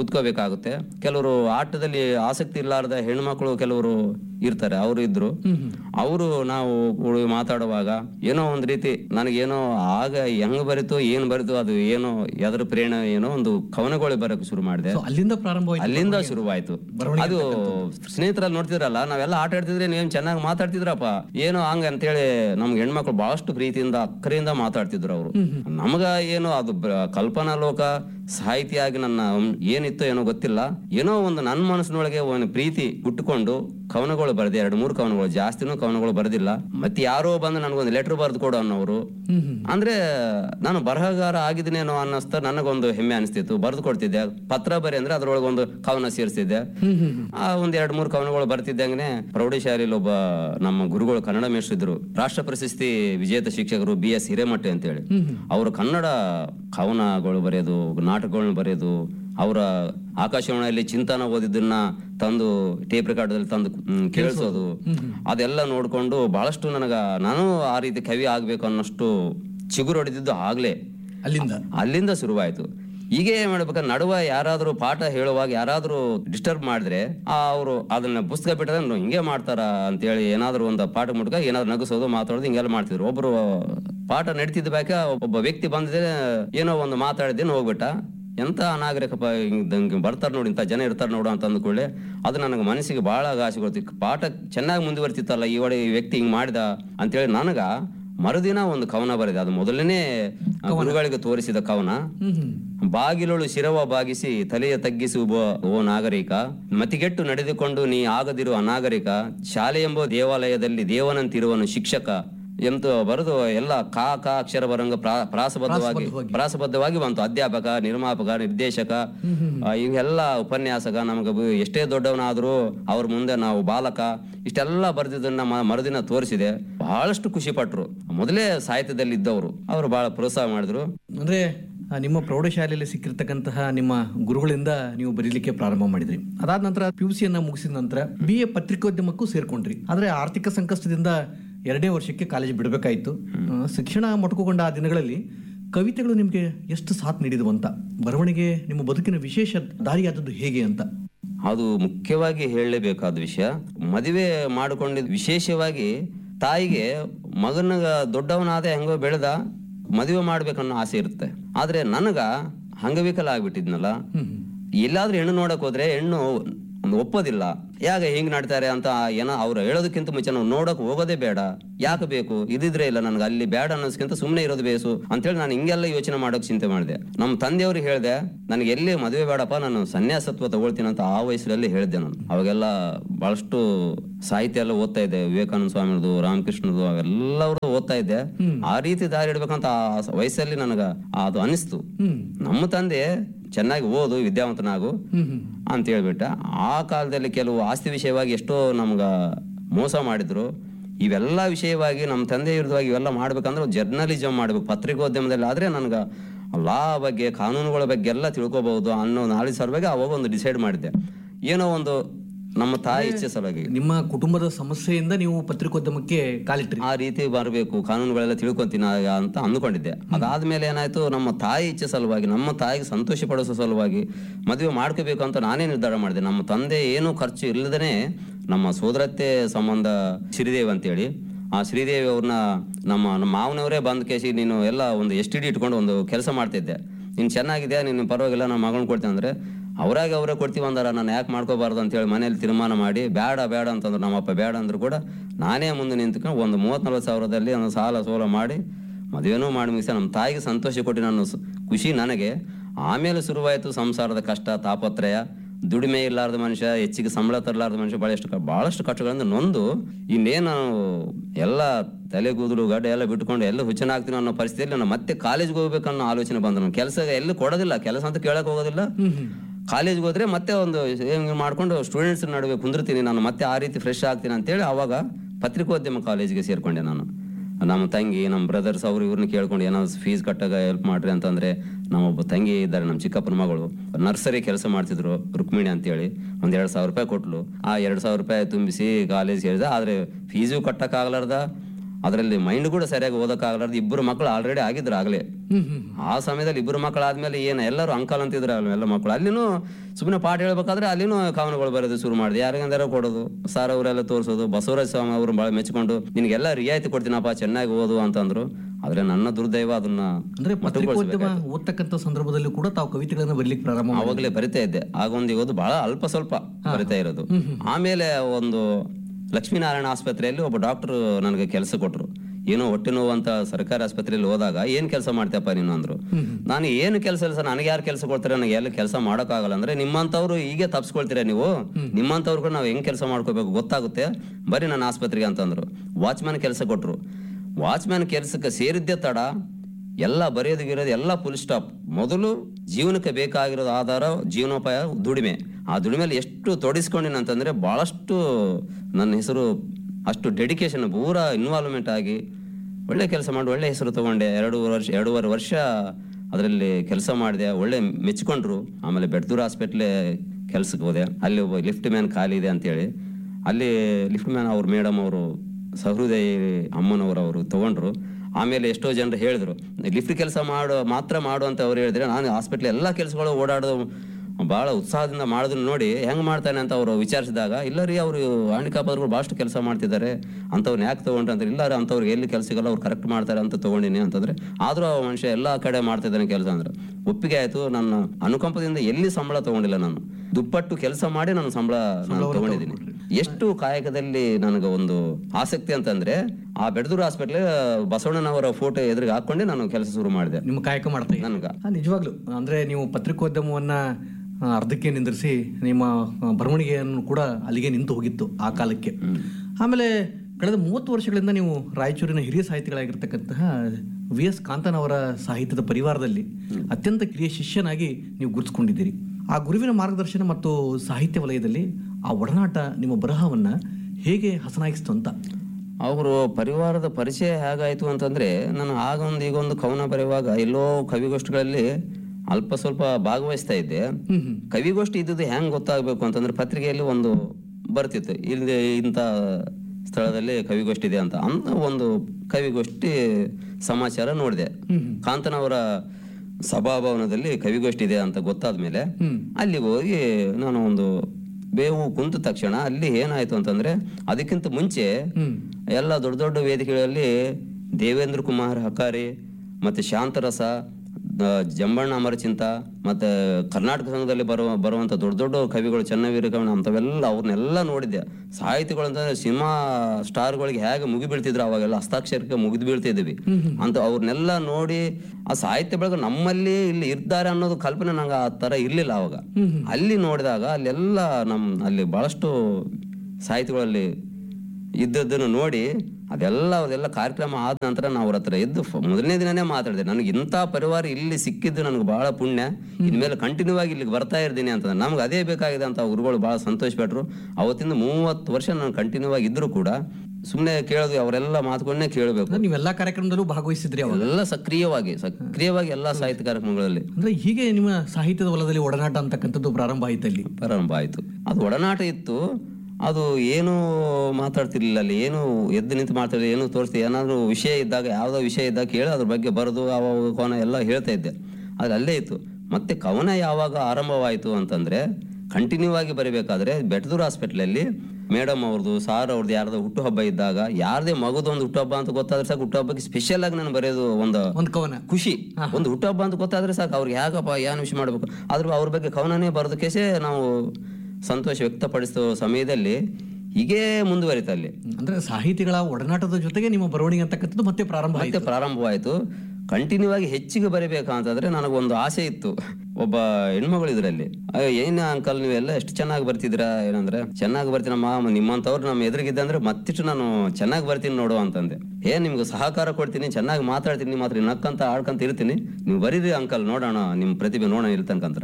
ಕೂತ್ಕೋಬೇಕಾಗುತ್ತೆ ಕೆಲವರು ಆಟದಲ್ಲಿ ಆಸಕ್ತಿ ಇಲ್ಲಾರ್ದ ಹೆಣ್ಮಕ್ಳು ಕೆಲವರು ಇರ್ತಾರೆ ಅವರು ಇದ್ರು ಅವರು ನಾವು ಕೂಡಿ ಮಾತಾಡುವಾಗ ಏನೋ ಒಂದ್ ರೀತಿ ನನಗೇನೋ ಆಗ ಹೆಂಗ್ ಬರಿತು ಏನ್ ಬರಿತು ಅದು ಏನೋ ಎದ್ರ ಪ್ರೇರಣೆ ಏನೋ ಒಂದು ಕವನಗಳು ಬರಕ್ಕೆ ಶುರು ಮಾಡಿದೆ ಸೊ ಅಲ್ಲಿಂದ ಪ್ರಾರಂಭವಾಯ್ತು ಅಲ್ಲಿಂದ ಶುರುವಾಯ್ತು ಬರವಣಿಗೆ ಅದು ಸ್ನೇಹಿತರಲ್ಲಿ ನೋಡ್ತಿದ್ರಲ್ಲ ನಾವೆಲ್ಲ ಆಟ ಆಡ್ತಿದ್ರೆ ನೀವ್ ಚೆನ್ನಾಗಿ ಮಾತಾಡ್ತಿದ್ರಪ್ಪ ಏನೋ ಹಂಗ ಅಂತೇಳಿ ನಮ್ಗೆ ಹೆಣ್ಮಕ್ಳು ಬಹಳಷ್ಟು ಪ್ರೀತಿಯಿಂದ ಅಕ್ಕರೆಯಿಂದ ಮಾತಾಡ್ತಿದ್ರು ಅವರು ನಮಗ ಏನೋ ಅದು ಬ- ಕಲ್ಪನಾ ಲೋಕ ಸಾಹಿತಿಯಾಗಿ ನನ್ನ ಏನಿತ್ತೋ ಏನೋ ಗೊತ್ತಿಲ್ಲ ಏನೋ ಒಂದು ನನ್ನ ಮನಸ್ಸಿನೊಳಗೆ ಒಂದು ಪ್ರೀತಿ ಹುಟ್ಟುಕೊಂಡು ಕವನಗಳು ಬರೆದೆ ಎರಡು ಮೂರು ಕವನಗಳು ಜಾಸ್ತಿನೂ ಕವನಗಳು ಬರೆದಿಲ್ಲ ಮತ್ತೆ ಯಾರೋ ಬಂದು ನನಗೊಂದು ಲೆಟರ್ ಬರೆದು ಕೊಡು ಅನ್ನೋರು ಅಂದ್ರೆ ನಾನು ಬರಹಗಾರ ಆಗಿದ್ದೀನೇನೋ ಅನ್ನಿಸ್ತಾ ನನಗೊಂದು ಹೆಮ್ಮೆ ಅನಿಸ್ತಿತ್ತು ಬರೆದು ಕೊಡ್ತಿದ್ದೆ ಪತ್ರ ಬರಿ ಅಂದ್ರೆ ಅದ್ರೊಳಗೆ ಒಂದು ಕವನ ಸೇರಿಸಿದ್ದೆ ಆ ಒಂದ್ ಎರಡ್ ಮೂರು ಕವನಗಳು ಬರ್ತಿದ್ದಂಗೆ ಪ್ರೌಢಶಾಲೆಯಲ್ಲಿ ಒಬ್ಬ ನಮ್ಮ ಗುರುಗಳು ಕನ್ನಡ ಮೇಷ್ಟ್ರಿದ್ರು ರಾಷ್ಟ್ರ ಪ್ರಶಸ್ತಿ ವಿಜೇತ ಶಿಕ್ಷಕರು ಬಿ ಎಸ್ ಹಿರೇಮಠೆ ಅಂತೇಳಿ ಅವರು ಕನ್ನಡ ಕವನಗಳು ಬರೆಯೋದು ನಾಟಕಗಳನ್ನ ಬರೆಯೋದು ಅವರ ಆಕಾಶವಾಣಿಯಲ್ಲಿ ಚಿಂತನ ಓದಿದ್ದನ್ನ ತಂದು ಟೇಪ್ ರೆಕಾರ್ಡಲ್ಲಿ ತಂದು ಮ್, ಕೇಳಿಸೋದು ಅದೆಲ್ಲ ನೋಡ್ಕೊಂಡು ಬಹಳಷ್ಟು ನನಗ ನಾನು ಆ ರೀತಿ ಕವಿ ಆಗ್ಬೇಕು ಅನ್ನೋಷ್ಟು ಚಿಗುರು ಹೊಡೆದಿದ್ದು ಆಗ್ಲೇ ಅಲ್ಲಿಂದ ಅಲ್ಲಿಂದ ಶುರುವಾಯ್ತು ಈಗ ಏನ್ ಮಾಡ್ಬೇಕಾದ್ರೆ ನಡುವ ಯಾರಾದ್ರೂ ಪಾಠ ಹೇಳುವಾಗ ಯಾರಾದ್ರೂ ಡಿಸ್ಟರ್ಬ್ ಮಾಡಿದ್ರೆ ಅವರು ಅದನ್ನ ಪುಸ್ತಕ ಬಿಟ್ಟರೆ "ನೀವು ಹಿಂಗೆ ಮಾಡ್ತಾರ ಅಂತೇಳಿ ಏನಾದ್ರು ಒಂದು ಪಾಠ ಮುಟ್ಕ ಏನಾದ್ರು ನಗಿಸೋದು ಮಾತಾಡೋದು ಹಿಂಗೆಲ್ಲ ಮಾಡ್ತಿದ್ರು ಒಬ್ರು ಪಾಠ ನಡೀತಿದ್ದ ಬ್ಯಾಕ ಒಬ್ಬ ವ್ಯಕ್ತಿ ಬಂದಿದ್ರೆ ಏನೋ ಒಂದು ಮಾತಾಡಿದ್ದೇನೆ ಹೋಗ್ಬಿಟ್ಟ ಎಂತ ಅನಾಗರಿಕಪ್ಪ ಹಿಂಗ್ ಬರ್ತಾರ ನೋಡಿ ಇಂಥ ಜನ ಇರ್ತಾರ ನೋಡು ಅಂತ ಅಂದ್ಕೊಳ್ಳಿ ಅದು ನನಗೆ ಮನಸ್ಸಿಗೆ ಬಹಳ ಆಸೆ ಕೊಡ್ತಿತ್ತು ಪಾಠ ಚೆನ್ನಾಗಿ ಮುಂದುವರ್ತಿತ್ತಲ್ಲ ಈ ಒಡೆ ಈ ವ್ಯಕ್ತಿ ಹಿಂಗ್ ಮಾಡಿದ ಅಂತೇಳಿ ನನಗ ಮರುದಿನ ಒಂದು ಕವನ ಬರೆದೆ ಅದು ಮೊದಲನೇ ಗುರುಗಳಿಗೆ ತೋರಿಸಿದ ಕವನ ಹ್ಮ್ ಹ್ಮ್ ಬಾಗಿಲೊಳು ಶಿರವ ಬಾಗಿಸಿ ತಲೆಯ ತಗ್ಗಿಸುವ ಓ ನಾಗರಿಕ ಮತಿಗೆಟ್ಟು ನಡೆದುಕೊಂಡು ನೀ ಆಗದಿರುವ ಅನಾಗರಿಕ ಶಾಲೆ ಎಂಬ ದೇವಾಲಯದಲ್ಲಿ ದೇವನಂತಿರುವನು ಶಿಕ್ಷಕ ಎಂತ ಬರೆದು ಎಲ್ಲ ಕಾ ಕಾ ಅಕ್ಷರ ಬರಂಗ ಪ್ರಾ- ಪ್ರಾಸಬದ್ಧವಾಗಿ ಪ್ರಾಸಬದ್ಧವಾಗಿ ಬಂತು ಅಧ್ಯಾಪಕ ನಿರ್ಮಾಪಕ ನಿರ್ದೇಶಕ ಆ, ಇವೆಲ್ಲ ಉಪನ್ಯಾಸಕ ನಮಗೆ ಬ- ಎಷ್ಟೇ ದೊಡ್ಡವನಾದ್ರೂ ಅವ್ರ ಮುಂದೆ ನಾವು ಬಾಲಕ ಇಷ್ಟೆಲ್ಲ ಬರೆದಿದ್ದನ್ನ ಮ- ಮರುದಿನ ತೋರಿಸಿದೆ ಬಹಳಷ್ಟು ಖುಷಿ ಪಟ್ರು ಮೊದಲೇ ಸಾಹಿತ್ಯದಲ್ಲಿ ಇದ್ದವರು ಅವರು ಬಹಳ ಪ್ರೋತ್ಸಾಹ ಮಾಡಿದ್ರು ಅಂದ್ರೆ ಆ, ನಿಮ್ಮ ಪ್ರೌಢಶಾಲೆಯಲ್ಲಿ ಸಿಕ್ಕಿರ್ತಕ್ಕಂತಹ ನಿಮ್ಮ ಗುರುಗಳಿಂದ ನೀವು ಬರೀಲಿಕ್ಕೆ ಪ್ರಾರಂಭ ಮಾಡಿದ್ರಿ ಅದಾದ ನಂತರ ಪಿ ಯು ಸಿಯನ್ನ ಮುಗಿಸಿದ ನಂತರ ಬಿ ಎ ಪತ್ರಿಕೋದ್ಯಮಕ್ಕೂ ಸೇರ್ಕೊಂಡ್ರಿ ಆದ್ರೆ ಆರ್ಥಿಕ ಸಂಕಷ್ಟದಿಂದ ಎರಡನೇ ವರ್ಷಕ್ಕೆ ಕಾಲೇಜ್ ಬಿಡಬೇಕಾಯಿತು ಶಿಕ್ಷಣ ಮೊಟಕುಗೊಂಡ ಆ ದಿನಗಳಲ್ಲಿ ಕವಿತೆಗಳು ನಿಮಗೆ ಎಷ್ಟು ಸಾಥ್ ನೀಡಿದವು ಅಂತ ಬರವಣಿಗೆ ನಿಮ್ಮ ಬದುಕಿನ ವಿಶೇಷ ದಾರಿಯಾದದ್ದು ಹೇಗೆ ಅಂತ ಅದು ಮುಖ್ಯವಾಗಿ ಹೇಳಲೇಬೇಕಾದ ವಿಷಯ ಮದುವೆ ಮಾಡಿಕೊಂಡಿದ್ ವಿಶೇಷವಾಗಿ ತಾಯಿಗೆ ಮಗನಿಗ ದೊಡ್ಡವನಾದ ಹೆಂಗೋ ಬೆಳೆದ ಮದುವೆ ಮಾಡ್ಬೇಕನ್ನೋ ಆಸೆ ಇರುತ್ತೆ ಆದ್ರೆ ನನಗ ಅಂಗವಿಕಲ ಆಗ್ಬಿಟ್ಟಿದ್ನಲ್ಲ ಎಲ್ಲಾದ್ರೂ ಹೆಣ್ಣು ನೋಡಕ್ ಹೋದ್ರೆ ಹೆಣ್ಣು ಒಂದು ಒಪ್ಪೋದಿಲ್ಲ ಯಾಕೆ ಹಿಂಗ್ ನಡ್ತಾರೆ ಅಂತ ಏನೋ ಅವ್ರು ಹೇಳೋದಕ್ಕಿಂತ ಮುಂಚೆ ನಾವು ನೋಡಕ್ ಹೋಗೋದೇ ಬೇಡ ಯಾಕೆ ಬೇಕು ಇದಿದ್ರೆ ಇಲ್ಲ ನನಗೆ ಅಲ್ಲಿ ಬೇಡ ಅನ್ನೋದಕ್ಕಿಂತ ಸುಮ್ಮನೆ ಇರೋದು ಬೇಸು ಅಂತೇಳಿ ನಾನು ಹಿಂಗೆಲ್ಲ ಯೋಚನೆ ಮಾಡೋಕೆ ಚಿಂತೆ ಮಾಡಿದೆ ನಮ್ಮ ತಂದೆಯವ್ರಿಗೆ ಹೇಳಿದೆ ನನಗೆ ಎಲ್ಲಿ ಮದುವೆ ಬೇಡಪ್ಪ ನಾನು ಸನ್ಯಾಸತ್ವ ತಗೊಳ್ತೀನಿ ಅಂತ ಆ ವಯಸ್ಸಲ್ಲಿ ಹೇಳಿದೆ ನಾನು ಅವಾಗೆಲ್ಲ ಬಹಳಷ್ಟು ಸಾಹಿತ್ಯ ಎಲ್ಲ ಓದ್ತಾ ಇದ್ದೆ ವಿವೇಕಾನಂದ ಸ್ವಾಮಿದು ರಾಮಕೃಷ್ಣದು ಅವೆಲ್ಲವರು ಓದ್ತಾ ಇದ್ದೆ ಆ ರೀತಿ ದಾರಿ ಇಡ್ಬೇಕಂತ ಆ ವಯಸ್ಸಲ್ಲಿ ನನಗ ಅದು ಅನಿಸ್ತು ನಮ್ಮ ತಂದೆ ಚೆನ್ನಾಗಿ ಓದು ವಿದ್ಯಾವಂತನಾಗು ಅಂತ ಹೇಳ್ಬಿಟ್ಟ ಆ ಕಾಲದಲ್ಲಿ ಕೆಲವು ಆಸ್ತಿ ವಿಷಯವಾಗಿ ಎಷ್ಟೋ ನಮ್ಗ ಮೋಸ ಮಾಡಿದ್ರು ಇವೆಲ್ಲ ವಿಷಯವಾಗಿ ನಮ್ಮ ತಂದೆ ವಿರುದ್ಧವಾಗಿ ಇವೆಲ್ಲ ಮಾಡ್ಬೇಕಂದ್ರೆ ಜರ್ನಲಿಸಮ್ ಮಾಡ್ಬೇಕು ಪತ್ರಿಕೋದ್ಯಮದಲ್ಲಿ ಆದ್ರೆ ನನ್ಗ ಲಾ ಬಗ್ಗೆ ಕಾನೂನುಗಳ ಬಗ್ಗೆ ಎಲ್ಲ ತಿಳ್ಕೊಬಹುದು ಅನ್ನೋ ನಾಳೆ ಸಲುವಾಗಿ ಅವಾಗ ಒಂದು ಡಿಸೈಡ್ ಮಾಡಿದ್ದೆ ಏನೋ ಒಂದು ನಮ್ಮ ತಾಯಿ ಇಚ್ಛೆ ಸಲುವಾಗಿ ನಿಮ್ಮ ಕುಟುಂಬದ ಸಮಸ್ಯೆಯಿಂದ ನೀವು ಪತ್ರಿಕೋದ್ಯಮಕ್ಕೆ ಕಾಲಿಟ್ರಿ ಆ ರೀತಿ ಬರಬೇಕು ಕಾನೂನುಗಳೆಲ್ಲ ತಿಳ್ಕೊಂತೀನಿ ಆಗ ಅಂತ ಅಂದ್ಕೊಂಡಿದ್ದೆ ಅದಾದ್ಮೇಲೆ ಏನಾಯ್ತು ನಮ್ಮ ತಾಯಿ ಇಚ್ಛೆ ಸಲುವಾಗಿ ನಮ್ಮ ತಾಯಿಗೆ ಸಂತೋಷ ಪಡಿಸೋ ಸಲುವಾಗಿ ಮದುವೆ ಮಾಡ್ಕೋಬೇಕು ಅಂತ ನಾನೇ ನಿರ್ಧಾರ ಮಾಡಿದೆ ನಮ್ಮ ತಂದೆ ಏನು ಖರ್ಚು ಇಲ್ಲದೇ ನಮ್ಮ ಸೋದರತ್ತೆ ಸಂಬಂಧ ಶ್ರೀದೇವಿ ಅಂತೇಳಿ ಆ ಶ್ರೀದೇವಿ ಅವ್ರನ್ನ ನಮ್ಮ ನಮ್ಮ ಮಾವನವರೇ ಬಂದ್ ಕೇಸಿ ನೀನು ಎಲ್ಲ ಒಂದು ಎಸ್ ಟಿ ಡಿ ಇಟ್ಕೊಂಡು ಒಂದು ಕೆಲಸ ಮಾಡ್ತಿದ್ದೆ ನೀನು ಚೆನ್ನಾಗಿದೆ ನೀನು ಪರವಾಗಿಲ್ಲ ನಮ್ಮ ಮಗನ ಕೊಡ್ತೀನಿ ಅಂದ್ರೆ ಅವರಾಗೆ ಅವರೇ ಕೊಡ್ತೀವಿ ಅಂದಾರ ನಾನು ಯಾಕೆ ಮಾಡ್ಕೋಬಾರ್ದು ಅಂತೇಳಿ ಮನೇಲಿ ತೀರ್ಮಾನ ಮಾಡಿ ಬೇಡ ಬೇಡ ಅಂತಂದ್ರು ನಮ್ಮಪ್ಪ ಬೇಡ ಅಂದ್ರು ಕೂಡ ನಾನೇ ಮುಂದೆ ನಿಂತ್ಕೊಂಡು ಒಂದು ಮೂವತ್ತ್ ನಲ್ವತ್ತು ಸಾವಿರದಲ್ಲಿ ಒಂದು ಸಾಲ ಸೋಲ ಮಾಡಿ ಮದುವೆನೂ ಮಾಡಿ ಮುಗಿಸಿ ನಮ್ಮ ತಾಯಿಗೆ ಸಂತೋಷ ಕೊಟ್ಟು ನಾನು ಸ- ಖುಷಿ ನನಗೆ ಆಮೇಲೆ ಶುರುವಾಯಿತು ಸಂಸಾರದ ಕಷ್ಟ ತಾಪತ್ರಯ ದುಡಿಮೆ ಇಲ್ಲಾರ್ದ ಮನುಷ್ಯ ಹೆಚ್ಚಿಗೆ ಸಂಬಳ ತರಲಾರ್ದ ಮನುಷ್ಯ ಭಾಳಷ್ಟು ಕ- ಭಾಳಷ್ಟು ಕಷ್ಟಗಳಿಂದ ನೊಂದು ಇನ್ನೇನು ಎಲ್ಲ ತಲೆಗೂದಲು ಗಡ್ಡೆ ಎಲ್ಲ ಬಿಟ್ಕೊಂಡು ಎಲ್ಲ ಹುಚ್ಚನಾಗ್ತೀನಿ ಅನ್ನೋ ಪರಿಸ್ಥಿತಿಯಲ್ಲಿ ನಾನು ಮತ್ತೆ ಕಾಲೇಜ್ಗೆ ಹೋಗ್ಬೇಕನ್ನೋ ಆಲೋಚನೆ ಬಂದ ನಾನು ಕೆಲಸ ಎಲ್ಲಿ ಕೊಡೋದಿಲ್ಲ ಕೆಲಸ ಅಂತ ಕೇಳಕ್ ಹೋಗೋದಿಲ್ಲ ಕಾಲೇಜ್ಗೆ ಹೋದ್ರೆ ಮತ್ತೆ ಒಂದು ಹಿಂಗೆ ಮಾಡ್ಕೊಂಡು ಸ್ಟೂಡೆಂಟ್ಸ್ ನಡುವೆ ಕುಂದಿರ್ತೀನಿ ನಾನು ಮತ್ತೆ ಆ ರೀತಿ ಫ್ರೆಶ್ ಆಗ್ತೀನಿ ಅಂತೇಳಿ ಅವಾಗ ಪತ್ರಿಕೋದ್ಯಮ ಕಾಲೇಜಿಗೆ ಸೇರ್ಕೊಂಡೆ ನಾನು ನಮ್ಮ ತಂಗಿ ನಮ್ಮ ಬ್ರದರ್ಸ್ ಅವ್ರು ಇವ್ರನ್ನ ಕೇಳ್ಕೊಂಡು ಏನಾದ್ರು ಫೀಸ್ ಕಟ್ಟಾಗ ಹೆಲ್ಪ್ ಮಾಡ್ರಿ ಅಂತಂದ್ರೆ ನಮ್ಮೊಬ್ಬ ತಂಗಿ ಇದ್ದಾರೆ ನಮ್ಮ ಚಿಕ್ಕಪ್ಪನ ಮಗಳು ನರ್ಸರಿ ಕೆಲಸ ಮಾಡ್ತಿದ್ರು ರುಕ್ಮಿಣಿ ಅಂತೇಳಿ ಒಂದ್ ಎರಡ್ ಸಾವಿರ ರೂಪಾಯಿ ಕೊಟ್ಲು ಆ ಎರಡ್ ಸಾವಿರ ರೂಪಾಯಿ ತುಂಬಿಸಿ ಕಾಲೇಜ್ ಸೇರಿದೆ ಆದ್ರೆ ಫೀಸು ಕಟ್ಟಕ್ಕಾಗಲಾರ್ದ ಅದರಲ್ಲಿ ಮೈಂಡ್ ಕೂಡ ಸರಿಯಾಗಿ ಓದಕ್ಕಾಗಲಾರ್ದು ಇಬ್ಬರು ಮಕ್ಕಳು ಆಲ್ರೆಡಿ ಆಗಿದ್ರು ಆಗಲೇ ಹ್ಮ್ ಹ್ಮ್ ಆ ಸಮಯದಲ್ಲಿ ಇಬ್ಬರು ಮಕ್ಕಳಾದ್ಮೇಲೆ ಏನು ಎಲ್ಲರೂ ಅಂಕಲ್ ಅಂತಿದ್ರು ಅಲ್ವ ಎಲ್ಲ ಮಕ್ಕಳು ಅಲ್ಲಿನೂ ಸುಮ್ಮನೆ ಪಾಠ ಹೇಳ್ಬೇಕಾದ್ರೆ ಅಲ್ಲಿನೂ ಕವನಗಳು ಬರೋದು ಶುರು ಮಾಡಿದೆ ಯಾರಿಗಂದಾರ ಕೊಡೋದು ಸಾರ್ ಅವರೆಲ್ಲ ತೋರಿಸೋದು ಬಸವರಾಜ ಸ್ವಾಮಿ ಅವರು ಭಾಳ ಮೆಚ್ಕೊಂಡು ನಿನಗೆಲ್ಲ ರಿಯಾಯಿತಿ ಕೊಡ್ತೀನಪ್ಪ ಚೆನ್ನಾಗಿ ಓದು ಅಂತಂದ್ರು ಆದ್ರೆ ನನ್ನ ದುರ್ದೈವ ಅದನ್ನ ಅಂದ್ರೆ ಪತ್ರಿಕೋದ್ಯಮ ಓದ್ತಕ್ಕಂಥ ಸಂದರ್ಭದಲ್ಲೂ ಕೂಡ ತಾವು ಕವಿತೆಗಳನ್ನ ಬರೀಲಿಕ್ಕೆ ಪ್ರಾರಂಭ ಮಾಡಿ ಅವಾಗಲೇ ಬರಿತಾ ಇದ್ದೆ ಆಗೊಂದು ಇವತ್ತು ಬಹಳ ಅಲ್ಪ ಸ್ವಲ್ಪ ಬರಿತಾ ಇರೋದು ಆಮೇಲೆ ಒಂದು ಲಕ್ಷ್ಮೀನಾರಾಯಣ ಆಸ್ಪತ್ರೆಯಲ್ಲಿ ಒಬ್ಬ ಡಾಕ್ಟರ್ ನನಗೆ ಕೆಲಸ ಕೊಟ್ರು ಏನೋ ಹೊಟ್ಟೆ ನೋವು ಅಂತ ಸರ್ಕಾರಿ ಆಸ್ಪತ್ರೆಯಲ್ಲಿ ಹೋದಾಗ ಏನ್ ಕೆಲಸ ಮಾಡ್ತೀಯಪ್ಪ ನೀನು ಅಂದ್ರು ನಾನು ಏನು ಕೆಲಸ ಇಲ್ಲ ಸರ್ ನನಗೆ ಯಾರು ಕೆಲಸ ಕೊಡ್ತಾರೆ ನನಗೆ ಎಲ್ಲ ಕೆಲಸ ಮಾಡೋಕ್ಕಾಗಲ್ಲ ಅಂದ್ರೆ ನಿಮ್ಮಂತವ್ರು ಹೀಗೆ ತಪ್ಸ್ಕೊಳ್ತೀರಾ ನೀವು ನಿಮ್ಮಂತವ್ರು ಕೂಡ ನಾವು ಹೆಂಗ್ ಕೆಲಸ ಮಾಡ್ಕೋಬೇಕು ಗೊತ್ತಾಗುತ್ತೆ ಬರೀ ನನ್ನ ಆಸ್ಪತ್ರೆಗೆ ಅಂತಂದ್ರು ವಾಚ್ಮ್ಯಾನ್ ಕೆಲಸ ಕೊಟ್ರು ವಾಚ್ಮ್ಯಾನ್ ಕೆಲಸಕ್ಕೆ ಸೇರಿದ್ದೇ ತಡ ಎಲ್ಲ ಬರೆಯೋದು ಗಿರೋದು ಎಲ್ಲ ಫುಲ್ ಸ್ಟಾಪ್ ಮೊದಲು ಜೀವನಕ್ಕೆ ಬೇಕಾಗಿರೋದು ಆಧಾರ ಜೀವನೋಪಾಯ ದುಡಿಮೆ ಆ ದುಡಿಮೆಯಲ್ಲಿ ಎಷ್ಟು ತೊಡಗಿಸ್ಕೊಂಡಿನ ಅಂತಂದ್ರೆ ಬಹಳಷ್ಟು ನನ್ನ ಹೆಸರು ಅಷ್ಟು ಡೆಡಿಕೇಶನ್ ಪೂರಾ ಇನ್ವಾಲ್ವ್ಮೆಂಟ್ ಆಗಿ ಒಳ್ಳೆ ಕೆಲಸ ಮಾಡಿ ಒಳ್ಳೆ ಹೆಸರು ತಗೊಂಡೆ ಎರಡು ವರ್ಷ ಎರಡೂವರೆ ವರ್ಷ ಅದರಲ್ಲಿ ಕೆಲಸ ಮಾಡಿದೆ ಒಳ್ಳೆ ಮೆಚ್ಕೊಂಡ್ರು ಆಮೇಲೆ ಬೆಡ್ದೂರ್ ಹಾಸ್ಪಿಟ್ಲೆ ಕೆಲ್ಸಕ್ಕೆ ಹೋದೆ ಅಲ್ಲಿ ಒಬ್ಬ ಲಿಫ್ಟ್ ಮ್ಯಾನ್ ಖಾಲಿ ಇದೆ ಅಂತೇಳಿ ಅಲ್ಲಿ ಲಿಫ್ಟ್ ಮ್ಯಾನ್ ಅವ್ರ ಮೇಡಮ್ ಅವರು ಸಹೃದಯಿ ಅಮ್ಮನವರು ಅವರು ತಗೊಂಡ್ರು ಆಮೇಲೆ ಎಷ್ಟೋ ಜನರು ಹೇಳಿದ್ರು ಲಿಫ್ಟ್ ಕೆಲಸ ಮಾಡೋ ಮಾತ್ರ ಮಾಡು ಅಂತ ಅವ್ರು ಹೇಳಿದ್ರೆ ನಾನು ಹಾಸ್ಪಿಟ್ಲ್ ಎಲ್ಲ ಕೆಲಸಗಳು ಓಡಾಡೋದು ಭಾಳ ಉತ್ಸಾಹದಿಂದ ಮಾಡೋದನ್ನ ನೋಡಿ ಹೆಂಗ್ ಮಾಡ್ತಾನೆ ಅಂತ ಅವರು ವಿಚಾರಿಸಿದಾಗ ಇಲ್ಲ ರೀ ಅವರು ಹ್ಯಾಂಡಿಕಾಪರ್ಗಳು ಭಾಳಷ್ಟು ಕೆಲಸ ಮಾಡ್ತಿದ್ದಾರೆ ಅಂಥವ್ರನ್ನ ಯಾಕೆ ತೊಗೊಂಡ್ರೆ ಅಂದ್ರೆ ಇಲ್ಲ ರೀ ಅಂಥವ್ರಿಗೆ ಎಲ್ಲಿ ಕೆಲಸ ಸಿಗಲ್ಲ ಅವ್ರು ಕರೆಕ್ಟ್ ಮಾಡ್ತಾರೆ ಅಂತ ತೊಗೊಂಡಿನಿ ಅಂತಂದ್ರೆ ಆದರೂ ಆ ಮನುಷ್ಯ ಎಲ್ಲ ಕಡೆ ಮಾಡ್ತಿದ್ದಾನೆ ಕೆಲಸ ಅಂದ್ರೆ ಒಪ್ಪಿಗೆ ಆಯಿತು ನನ್ನ ಅನುಕಂಪದಿಂದ ಎಲ್ಲಿ ಸಂಬಳ ತಗೊಂಡಿಲ್ಲ ನಾನು ದುಪ್ಪಟ್ಟು ಕೆಲಸ ಮಾಡಿ ನಾನು ಸಂಬಳ ನಾನು ತಗೊಂಡಿದ್ದೀನಿ ಎಷ್ಟು ಕಾಯಕದಲ್ಲಿ ನನಗೆ ಒಂದು ಆಸಕ್ತಿ ಅಂತಂದ್ರೆ ಆ ಬೆಡದೂರು ಹಾಸ್ಪಿಟ್ಲ್ ಬಸವಣ್ಣನವರ ಫೋಟೋ ಎದುರಿಗೆ ಹಾಕೊಂಡೆ ನಾನು ಕೆಲಸ ಶುರು ಮಾಡಿದೆ ನಿಮ್ಮ ಕಾಯಕ ಮಾಡ್ತಾ ಇದ್ದೀರಿ. ನನ್ಗ ಹಾ, ನಿಜವಾಗ್ಲು ಅಂದ್ರೆ ನೀವು ಪತ್ರಿಕೋದ್ಯಮವನ್ನ ಆ, ಅರ್ಧಕ್ಕೆ ನಿಂದಿರಿಸಿ ನಿಮ್ಮ ಆ, ಬರವಣಿಗೆಯನ್ನು ಕೂಡ ಅಲ್ಲಿಗೆ ನಿಂತು ಹೋಗಿತ್ತು ಆ ಕಾಲಕ್ಕೆ ಆಮೇಲೆ ಕಳೆದ ಮೂವತ್ತು ವರ್ಷಗಳಿಂದ ನೀವು ರಾಯಚೂರಿನ ಹಿರಿಯ ಸಾಹಿತಿಗಳಾಗಿರ್ತಕ್ಕಂತಹ ವಿ ಎಸ್ ಕಾಂತನ್ ಅವರ ಸಾಹಿತ್ಯದ ಪರಿವಾರದಲ್ಲಿ ಅತ್ಯಂತ ಕಿರಿಯ ಶಿಷ್ಯನಾಗಿ ನೀವು ಗುರುತಿಸ್ಕೊಂಡಿದ್ದೀರಿ ಆ ಗುರುವಿನ ಮಾರ್ಗದರ್ಶನ ಮತ್ತು ಸಾಹಿತ್ಯ ವಲಯದಲ್ಲಿ ಆ ಒಡನಾಟ ನಿಮ್ಮ ಬರಹವನ್ನ ಹೇಗೆ ಹಸನಾಗಿಸ್ತು ಅಂತ ಅವರು ಪರಿವಾರದ ಪರಿಚಯ ಹೇಗಾಯ್ತು ಅಂತಂದ್ರೆ ನಾನು ಆಗೊಂದು ಈಗೊಂದು ಕವನ ಬರೆಯುವಾಗ ಎಲ್ಲೋ ಕವಿಗೋಷ್ಠಿಗಳಲ್ಲಿ ಅಲ್ಪ ಸ್ವಲ್ಪ ಭಾಗವಹಿಸ್ತಾ ಇದ್ದೆ ಹ್ಮ್ ಹ್ಮ್ ಕವಿಗೋಷ್ಠಿ ಇದ್ದುದು ಹೆಂಗ್ ಗೊತ್ತಾಗಬೇಕು ಅಂತಂದ್ರೆ ಪತ್ರಿಕೆಯಲ್ಲಿ ಒಂದು ಬರ್ತಿತ್ತು ಇಲ್ಲಿ ಇಂಥ ಸ್ಥಳದಲ್ಲಿ ಕವಿಗೋಷ್ಠಿ ಇದೆ ಅಂತ ಅಂತ ಒಂದು ಕವಿಗೋಷ್ಠಿ ಸಮಾಚಾರ ನೋಡಿದೆ ಕಾಂತನವರ ಸಭಾಭವನದಲ್ಲಿ ಕವಿಗೋಷ್ಠಿ ಇದೆ ಅಂತ ಗೊತ್ತಾದ ಮೇಲೆ ಹ್ಮ್ ಅಲ್ಲಿಗೆ ಹೋಗಿ ನಾನು ಒಂದು ಬೇವು ಕುಂತ ತಕ್ಷಣ ಅಲ್ಲಿ ಏನಾಯ್ತು ಅಂತಂದ್ರೆ ಅದಕ್ಕಿಂತ ಮುಂಚೆ ಹ್ಮ್ ಎಲ್ಲ ದೊಡ್ಡ ದೊಡ್ಡ ವೇದಿಕೆಗಳಲ್ಲಿ ದೇವೇಂದ್ರ ಕುಮಾರ್ ಹಕಾರಿ ಮತ್ತೆ ಶಾಂತರಸ ಆ, ಜಂಬಣ್ಣ ಅಮರಚಿಂತ ಮತ್ತೆ ಕರ್ನಾಟಕ ಸಂಘದಲ್ಲಿ ಬರುವ ಬರುವಂತ ದೊಡ್ಡ ದೊಡ್ಡ ಕವಿಗಳು ಚೆನ್ನವೀರ ಕವನ ಅಂತವೆಲ್ಲ ಅವ್ರನ್ನೆಲ್ಲ ನೋಡಿದ್ದೆ ಸಾಹಿತಿಗಳು ಅಂತಂದ್ರೆ ಸಿನಿಮಾ ಸ್ಟಾರ್ಗಳಿಗೆ ಹೇಗೆ ಮುಗಿ ಬೀಳ್ತಿದ್ರು ಅವಾಗೆಲ್ಲ ಹಸ್ತಾಕ್ಷರಕ್ಕೆ ಮುಗಿದು ಬೀಳ್ತಿದ್ವಿ ಅಂತ ಅವ್ರನ್ನೆಲ್ಲ ನೋಡಿ ಆ ಸಾಹಿತ್ಯ ಬೆಳಗ್ಗೆ ನಮ್ಮಲ್ಲಿ ಇಲ್ಲಿ ಇರ್ತಾರೆ ಅನ್ನೋದು ಕಲ್ಪನೆ ನಂಗೆ ಆ ತರ ಇರ್ಲಿಲ್ಲ ಅವಾಗ ಅಲ್ಲಿ ನೋಡಿದಾಗ ಅಲ್ಲೆಲ್ಲ ನಮ್ ಅಲ್ಲಿ ಬಹಳಷ್ಟು ಸಾಹಿತಿಗಳಲ್ಲಿ ಇದ್ದದ್ದನ್ನು ನೋಡಿ ಅದೆಲ್ಲ ಅದೆಲ್ಲ ಕಾರ್ಯಕ್ರಮ ಆದ ನಂತರ ನಾವು ಅವ್ರ ಹತ್ರ ಎದ್ದು ಫ- ಮೊದಲನೇ ದಿನನೇ ಮಾತಾಡಿದೆ ನನಗೆ ಇಂಥ ಪರಿವಾರ ಇಲ್ಲಿ ಸಿಕ್ಕಿದ್ದು ನನಗೆ ಬಹಳ ಪುಣ್ಯ ಇನ್ಮೇಲೆ ಕಂಟಿನ್ಯೂ ಆಗಿ ಇಲ್ಲಿಗೆ ಬರ್ತಾ ಇರ್ತೀನಿ ಅಂತ ನಮ್ಗೆ ಅದೇ ಬೇಕಾಗಿದೆ ಅಂತ ಗುರುಗಳು ಬಹಳ ಸಂತೋಷ ಪಟ್ರು ಅವತ್ತಿಂದ ಮೂವತ್ತು ವರ್ಷ ನಾನು ಕಂಟಿನ್ಯೂ ಆಗಿ ಇದ್ರು ಕೂಡ ಸುಮ್ಮನೆ ಕೇಳೋದು ಅವರೆಲ್ಲ ಮಾತುಕೊಂಡೇ ಕೇಳಬೇಕು ಅಂದ್ರೆ ನೀವೆಲ್ಲಾ ಕಾರ್ಯಕ್ರಮದಲ್ಲೂ ಭಾಗವಹಿಸಿದ್ರಿ ಅವಾಗ ಎಲ್ಲ ಸಕ್ರಿಯವಾಗಿ ಸಕ್ರಿಯವಾಗಿ ಎಲ್ಲ ಸಾಹಿತ್ಯ ಕಾರ್ಯಕ್ರಮಗಳಲ್ಲಿ ಅಂದ್ರೆ ಹೀಗೆ ನಿಮ್ಮ ಸಾಹಿತ್ಯದ ವಲಯದಲ್ಲಿ ಒಡನಾಟ ಅಂತಕ್ಕಂಥದ್ದು ಪ್ರಾರಂಭ ಆಯ್ತು ಅಲ್ಲಿ ಪ್ರಾರಂಭ ಆಯಿತು ಅದು ಒಡನಾಟ ಇತ್ತು ಅದು ಏನು ಮಾತಾಡ್ತಿರ್ಲಿಲ್ಲ ಅಲ್ಲಿ ಏನು ಎದ್ದು ನಿಂತು ಮಾತಾಡಲಿ ಏನು ತೋರಿಸ್ತಿ ಏನಾದರೂ ವಿಷಯ ಇದ್ದಾಗ ಯಾವುದೋ ವಿಷಯ ಇದ್ದಾಗ ಕೇಳಿ ಅದ್ರ ಬಗ್ಗೆ ಬರೆದು ಅವ ಕವನ ಎಲ್ಲ ಹೇಳ್ತಾ ಇದ್ದೆ ಅದು ಅಲ್ಲೇ ಇತ್ತು ಮತ್ತೆ ಕವನ ಯಾವಾಗ ಆರಂಭವಾಯಿತು ಅಂತಂದ್ರೆ ಕಂಟಿನ್ಯೂ ಆಗಿ ಬರಿಬೇಕಾದ್ರೆ ಬೆಟ್ಟದೂರು ಹಾಸ್ಪಿಟ್ಲಲ್ಲಿ ಮೇಡಮ್ ಅವ್ರದ್ದು ಸಾರ್ ಅವ್ರದ್ದು ಯಾರ್ದೋ ಹುಟ್ಟುಹಬ್ಬ ಇದ್ದಾಗ ಯಾರದೇ ಮಗದು ಒಂದು ಹುಟ್ಟುಹಬ್ಬ ಅಂತ ಗೊತ್ತಾದ್ರೆ ಸಾಕು ಹುಟ್ಟುಹಬ್ಬಕ್ಕೆ ಸ್ಪೆಷಲ್ ಆಗಿ ನಾನು ಬರೆಯೋದು ಒಂದು ಒಂದ್ ಕವನ ಖುಷಿ ಒಂದು ಹುಟ್ಟುಹಬ್ಬ ಅಂತ ಗೊತ್ತಾದ್ರೆ ಸಾಕು ಅವ್ರಿಗೆ ಯಾಕಪ್ಪ ಏನು ವಿಷಯ ಮಾಡಬೇಕು ಆದ್ರೂ ಅವ್ರ ಬಗ್ಗೆ ಕವನನೇ ಬರೋದಕ್ಕೆ ನಾವು ಸಂತೋಷ ವ್ಯಕ್ತಪಡಿಸೋ ಸಮಯದಲ್ಲಿ ಹೀಗೇ ಮುಂದುವರಿತಾ ಅಲ್ಲಿ ಅಂದ್ರೆ ಸಾಹಿತಿಗಳ ಒಡನಾಟದ ಜೊತೆಗೆ ನಿಮ್ಮ ಬರವಣಿಗೆ ಅಂತಕ್ಕಂಥದ್ದು ಮತ್ತೆ ಪ್ರಾರಂಭ ಆಯ್ತು ಮತ್ತೆ ಪ್ರಾರಂಭವಾಯಿತು ಕಂಟಿನ್ಯೂ ಆಗಿ ಹೆಚ್ಚಿಗೆ ಬರಿಬೇಕಂತಂದ್ರೆ ನನಗೊಂದು ಆಸೆ ಇತ್ತು ಒಬ್ಬ ಹೆಣ್ಮಗಳು ಇದರಲ್ಲಿ ಏನ ಅಂಕಲ್ ನೀವೆಲ್ಲ ಎಷ್ಟು ಚೆನ್ನಾಗಿ ಬರ್ತಿದ್ದೀರಾ ಏನಂದ್ರೆ ಚೆನ್ನಾಗಿ ಬರ್ತೀನಮ್ಮ ನಿಮ್ಮಂಥವ್ರು ನಮ್ಮ ಎದುರಿಗಿದ್ದಂದ್ರೆ ಮತ್ತಿಷ್ಟು ನಾನು ಚೆನ್ನಾಗಿ ಬರ್ತೀನಿ ನೋಡು ಅಂತಂದೆ ಏ ನಿಮ್ಗೆ ಸಹಕಾರ ಕೊಡ್ತೀನಿ ಚೆನ್ನಾಗಿ ಮಾತಾಡ್ತೀನಿ ನಿಮ್ಮ ಹತ್ರ ನಕ್ಕಂತ ಆಡ್ಕಂತ ಇರ್ತೀನಿ ನೀವು ಬರೀರಿ ಅಂಕಲ್ ನೋಡೋಣ ನಿಮ್ಮ ಪ್ರತಿಭೆ ನೋಡೋಣ ಇರ್ತಂಕಂತಾರೆ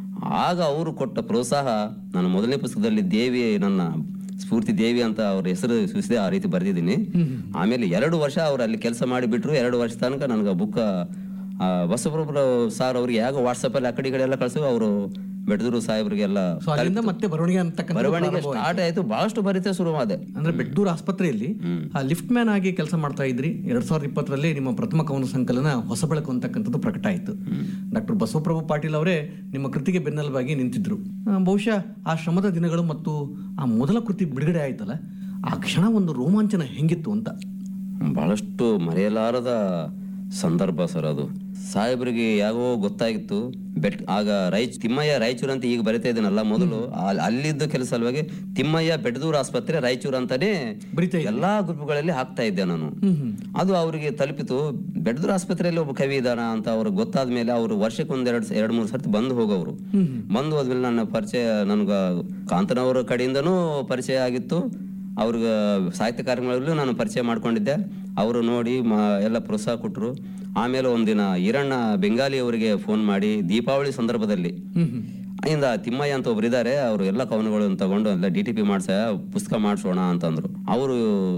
ಆಗ ಅವರು ಕೊಟ್ಟ ಪ್ರೋತ್ಸಾಹ ನನ್ನ ಮೊದಲನೇ ಪುಸ್ತಕದಲ್ಲಿ ದೇವಿ ನನ್ನ ಸ್ಫೂರ್ತಿ ದೇವಿ ಅಂತ ಅವ್ರ ಹೆಸರು ಸೂಚಿಸಿದೆ ಆ ರೀತಿ ಬರೆದಿದ್ದೀನಿ ಆಮೇಲೆ ಎರಡು ವರ್ಷ ಅವ್ರು ಅಲ್ಲಿ ಕೆಲಸ ಮಾಡಿ ಬಿಟ್ರು ಎರಡು ವರ್ಷ ತನಕ ನನಗೆ ಬುಕ್ ಬಸವಪ್ರಭು ಸಾರ್ ಅವ್ರಿಗೆ ಯಾವಾಗ ವಾಟ್ಸಪ್ಪಲ್ಲಿ ಆ ಕಡೆ ಈ ಕಡೆ ಎಲ್ಲ ಕಳಿಸಿ ಅವರು ಬೆಡದೂರು ಸಾಹೇಬ್ರಿಗೆಲ್ಲ ಸೊ ಅಲ್ಲಿಂದ ಮತ್ತೆ ಬರವಣಿಗೆ ಅಂತಕ್ಕಂಥ ಬರವಣಿಗೆ ಸ್ಟಾರ್ಟ್ ಆಯ್ತು ಬಹಳಷ್ಟು ಬರಿತೆ ಶುರುವಾದೆ ಅಂದ್ರೆ ಬೆಡ್ಡೂರ್ ಆಸ್ಪತ್ರೆಯಲ್ಲಿ ಆ ಲಿಫ್ಟ್ ಮ್ಯಾನ್ ಆಗಿ ಕೆಲಸ ಮಾಡ್ತಾ ಇದ್ರಿ ಎರಡ್ ಸಾವಿರದ ಇಪ್ಪತ್ತರಲ್ಲಿ ನಿಮ್ಮ ಪ್ರಥಮ ಕವನ ಸಂಕಲನ ಹೊಸ ಬೆಳಕು ಅಂತಕ್ಕಂಥದ್ದು ಪ್ರಕಟ ಆಯಿತು ಡಾಕ್ಟರ್ ಬಸವಪ್ರಭು ಪಾಟೀಲ್ ಅವರೇ ನಿಮ್ಮ ಕೃತಿಗೆ ಬೆನ್ನೆಲುಬಾಗಿ ನಿಂತಿದ್ರು ಆ, ಬಹುಶಃ ಆ ಶ್ರಮದ ದಿನಗಳು ಮತ್ತು ಆ ಮೊದಲ ಕೃತಿ ಬಿಡುಗಡೆ ಆಯ್ತಲ್ಲ ಆ ಕ್ಷಣ ಒಂದು ರೋಮಾಂಚನ ಹೆಂಗಿತ್ತು ಅಂತ ಬಹಳಷ್ಟು ಮರೆಯಲಾರದ ಸಂದರ್ಭ ಸರ್ ಅದು ಸಾಹೇಬ್ರಿಗೆ ಯಾಗೋ ಗೊತ್ತಾಗಿತ್ತು ಬೆಟ್ ಆಗ ರಾಯಚ್ ತಿಮ್ಮಯ್ಯ ರಾಯಚೂರು ಅಂತ ಈಗ ಬರಿತಾ ಇದ್ದೀನಲ್ಲ ಮೊದಲು ಅಲ್- ಅಲ್ಲಿದ್ದ ಕೆಲಸ ಸಲುವಾಗಿ ತಿಮ್ಮಯ್ಯ ಬೆಟ್ಟದೂರು ಆಸ್ಪತ್ರೆ ರಾಯಚೂರು ಅಂತಾನೆ ಬರಿತಾ ಎಲ್ಲಾ ಗ್ರೂಪ್ಗಳಲ್ಲಿ ಹಾಕ್ತಾ ಇದ್ದೆ ನಾನು ಹ್ಮ್ ಹ್ಮ್ ಅದು ಅವರಿಗೆ ತಲುಪಿತು ಬೆಡದೂರು ಆಸ್ಪತ್ರೆಯಲ್ಲಿ ಒಬ್ಬ ಕವಿ ಇದಾನ ಅಂತ ಅವ್ರಿಗೆ ಗೊತ್ತಾದ ಮೇಲೆ ಅವರು ವರ್ಷಕ್ಕೆ ಒಂದ್ ಎರಡ್ ಎರಡ್ ಮೂರು ಸರ್ತಿ ಬಂದು ಹೋಗೋರು ಹ್ಮ್ ಬಂದು ಹೋದ್ಮೇಲೆ ನನ್ನ ಪರಿಚಯ ನನ್ಗ ಕಾಂತನವರ ಕಡೆಯಿಂದನೂ ಪರಿಚಯ ಆಗಿತ್ತು ಅವ್ರಿಗೆ ಸಾಹಿತ್ಯ ಕಾರ್ಯಕ್ರಮಗಳಲ್ಲೂ ನಾನು ಪರಿಚಯ ಮಾಡ್ಕೊಂಡಿದ್ದೆ ಅವರು ನೋಡಿ ಮ ಎಲ್ಲ ಪ್ರೋತ್ಸಾಹ ಕೊಟ್ಟರು ಆಮೇಲೆ ಒಂದಿನ ಈರಣ್ಣ ಬೆಂಗಾಲಿ ಅವರಿಗೆ ಫೋನ್ ಮಾಡಿ ದೀಪಾವಳಿ ಸಂದರ್ಭದಲ್ಲಿ ಹ್ಮ್ ಹ್ಮ್ ಇಂದ ತಿಮ್ಮಯ್ಯ ಅಂತ ಒಬ್ರು ಇದ್ದಾರೆ ಅವರು ಎಲ್ಲ ಕವನಗಳನ್ನು ತಗೊಂಡು ಎಲ್ಲ ಡಿ ಟಿ ಪಿ ಮಾಡ್ಸ ಪುಸ್ತಕ ಮಾಡಿಸೋಣ ಅಂತಂದ್ರು ಅವರು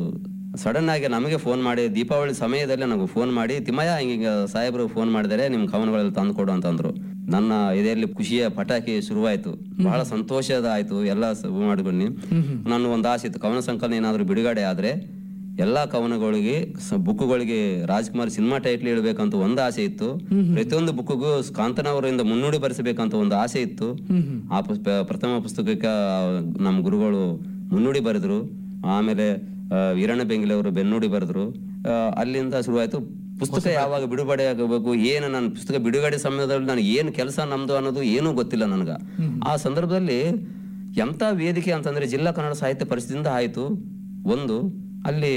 ಸಡನ್ ಆಗಿ ನಮಗೆ ಫೋನ್ ಮಾಡಿ ದೀಪಾವಳಿ ಸಮಯದಲ್ಲಿ ನನಗೆ ಫೋನ್ ಮಾಡಿ ತಿಮ್ಮಯ್ಯ ಹಿಂಗ ಸಾಹೇಬ್ರು ಫೋನ್ ಮಾಡಿದ್ದಾರೆ ನಿಮ್ ಕವನಗಳೆಲ್ಲ ತಂದು ಕೊಡು ಅಂತಂದ್ರು ನನ್ನ ಇದರಲ್ಲಿ ಖುಷಿಯ ಪಟಾಕಿ ಶುರುವಾಯ್ತು ಬಹಳ ಸಂತೋಷದ ಆಯ್ತು ಎಲ್ಲ ಸ- ಮಾಡ್ಕೊಂಡು ನಾನು ಒಂದು ಆಸೆ ಇತ್ತು ಕವನ ಸಂಕಲನ ಏನಾದ್ರು ಬಿಡುಗಡೆ ಆದ್ರೆ ಎಲ್ಲಾ ಕವನಗಳಿಗೆ ಸ- ಬುಕ್ಗಳಿಗೆ ರಾಜ್ಕುಮಾರ್ ಸಿನಿಮಾ ಟೈಟ್ಲ್ ಇಡಬೇಕಂತ ಒಂದು ಆಸೆ ಇತ್ತು ಪ್ರತಿಯೊಂದು ಬುಕ್ಕಿಗೂ ಕಾಂತನವರಿಂದ ಮುನ್ನುಡಿ ಬರೆಸಬೇಕಂತ ಒಂದು ಆಸೆ ಇತ್ತು ಆ ಪುಸ್ತ ಪ್ರಥಮ ಪುಸ್ತಕಕ್ಕೆ ನಮ್ಮ ಗುರುಗಳು ಮುನ್ನುಡಿ ಬರೆದ್ರು ಆಮೇಲೆ ಆ, ವೀರಣ್ಣ ಬೆಂಗಿಲೆ ಅವರು ಬೆನ್ನುಡಿ ಬರೆದ್ರು ಆ, ಅಲ್ಲಿಂದ ಶುರುವಾಯ್ತು ಪುಸ್ತಕ ಯಾವಾಗ ಬಿಡುಗಡೆ ಆಗಬೇಕು ಏನು ನನ್ನ ಪುಸ್ತಕ ಬಿಡುಗಡೆ ಸಮಯದಲ್ಲಿ ನನಗೆ ಏನು ಕೆಲಸ ನಮ್ದು ಅನ್ನೋದು ಏನೂ ಗೊತ್ತಿಲ್ಲ ನನಗ ಆ ಸಂದರ್ಭದಲ್ಲಿ ಎಂತ ವೇದಿಕೆ ಅಂತಂದ್ರೆ ಜಿಲ್ಲಾ ಕನ್ನಡ ಸಾಹಿತ್ಯ ಪರಿಷತ್ತಿಂದ ಆಯ್ತು ಒಂದು ಅಲ್ಲಿ